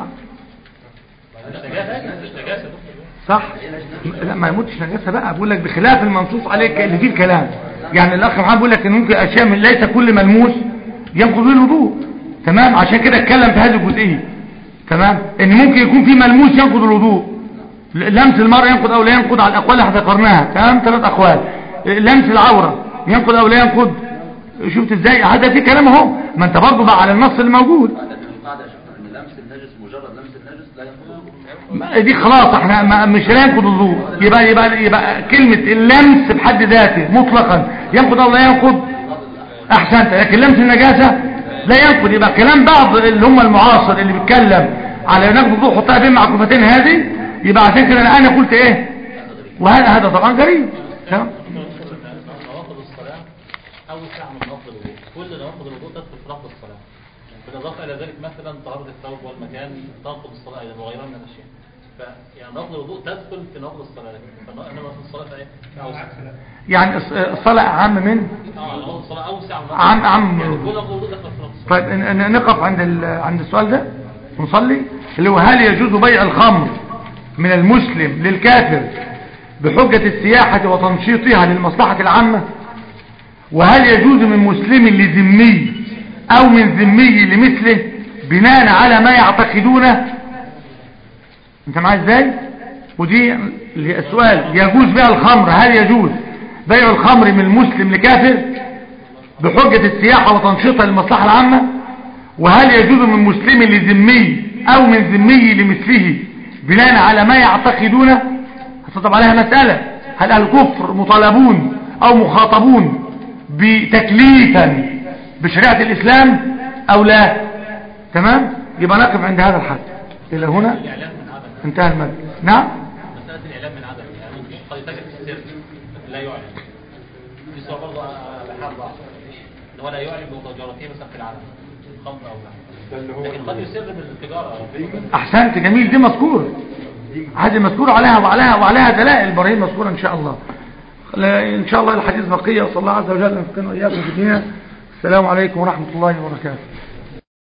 [SPEAKER 4] مش نجاسة مش نجاسة دكتور.
[SPEAKER 1] صح لا ما يموتش نجاسة بقى بقول لك بخلاف المنصوص عليك اللي فيه الكلام يعني الاخ محمد بيقول لك ان ممكن اشياء من ليس كل ملموس ينقض به الوضوء تمام عشان كده اتكلم في هذه الجزئيه تمام ان ممكن يكون في ملموس ينقض الوضوء لمس المرأة ينقض او لا ينقض على الاقوال اللي احنا ذكرناها تمام ثلاث اقوال لمس العورة ينقض او لا ينقض شفت ازاي هذا في كلام اهو ما انت برضه بقى على النص الموجود
[SPEAKER 6] لكن القاعده يا شيخنا ان لمس النجس مجرد لمس النجس لا ينقض الوضوء
[SPEAKER 1] ما- دي خلاص احنا ما مش هينقض الوضوء يبقى يبقى يبقى كلمة اللمس بحد ذاته مطلقا ينقض او لا ينقض احسنت لكن لمس النجاسة لا ينقض يبقى كلام بعض اللي هم المعاصر اللي بيتكلم على نقض الوضوء حطها بين معكوفتين هذه يبقى عشان كده انا قلت ايه وهذا هذا طبعا غريب تمام
[SPEAKER 4] نواقض الصلاة أوسع من نواقض الوضوء كل نواقض الوضوء تدخل في نقض الصلاة بالإضافة إلى ذلك مثلا طهارة الثوب والمكان تنقض الصلاة أيضا وغيرها من الأشياء فيعني نواقض الوضوء تدخل في نواقض الصلاة لكن إنما في الصلاة فإيه؟ أوسع
[SPEAKER 1] يعني الص- الصلاة اعم من
[SPEAKER 4] اه نواقض الصلاة أوسع من نواقض
[SPEAKER 1] عم عم
[SPEAKER 4] يعني كل نواقض الوضوء داخل في نواقض الصلاة
[SPEAKER 1] طيب ن- ن- نقف عند ال- عند السؤال ده ونصلي اللي هو هل يجوز بيع الخمر من المسلم للكافر بحجة السياحة وتنشيطها للمصلحة العامة وهل يجوز من مسلم لذمي او من ذمي لمثله بناء على ما يعتقدونه انت معايا ازاي ودي اللي هي السؤال يجوز بيع الخمر هل يجوز بيع الخمر من المسلم لكافر بحجة السياحة وتنشيطها للمصلحة العامة وهل يجوز من مسلم لذمي او من ذمي لمثله بناء على ما يعتقدونه هتطلب عليها مسألة هل أهل الكفر مطالبون او مخاطبون بتكليفا بشريعة الاسلام او لا تمام يبقى نقف عند هذا الحد الى هنا
[SPEAKER 4] الاعلام من عدم
[SPEAKER 1] انتهى المجلس نعم
[SPEAKER 4] مساله الاعلام من عدم يعني ممكن قد يتاجر في السر لكن لا يعلن في صور برضه بحال بعض ان هو لا يعلن بتجارته مثلا في العالم خمر او بحر لكن قد يسر بالتجاره
[SPEAKER 1] احسنت جميل دي مذكور هذه مذكور عليها وعليها وعليها دلائل ابراهيم مذكوره ان شاء الله لا- ان شاء الله الحديث بقيه وصلى الله عز وجل ان يفقهنا واياكم في الدنيا السلام عليكم ورحمه الله وبركاته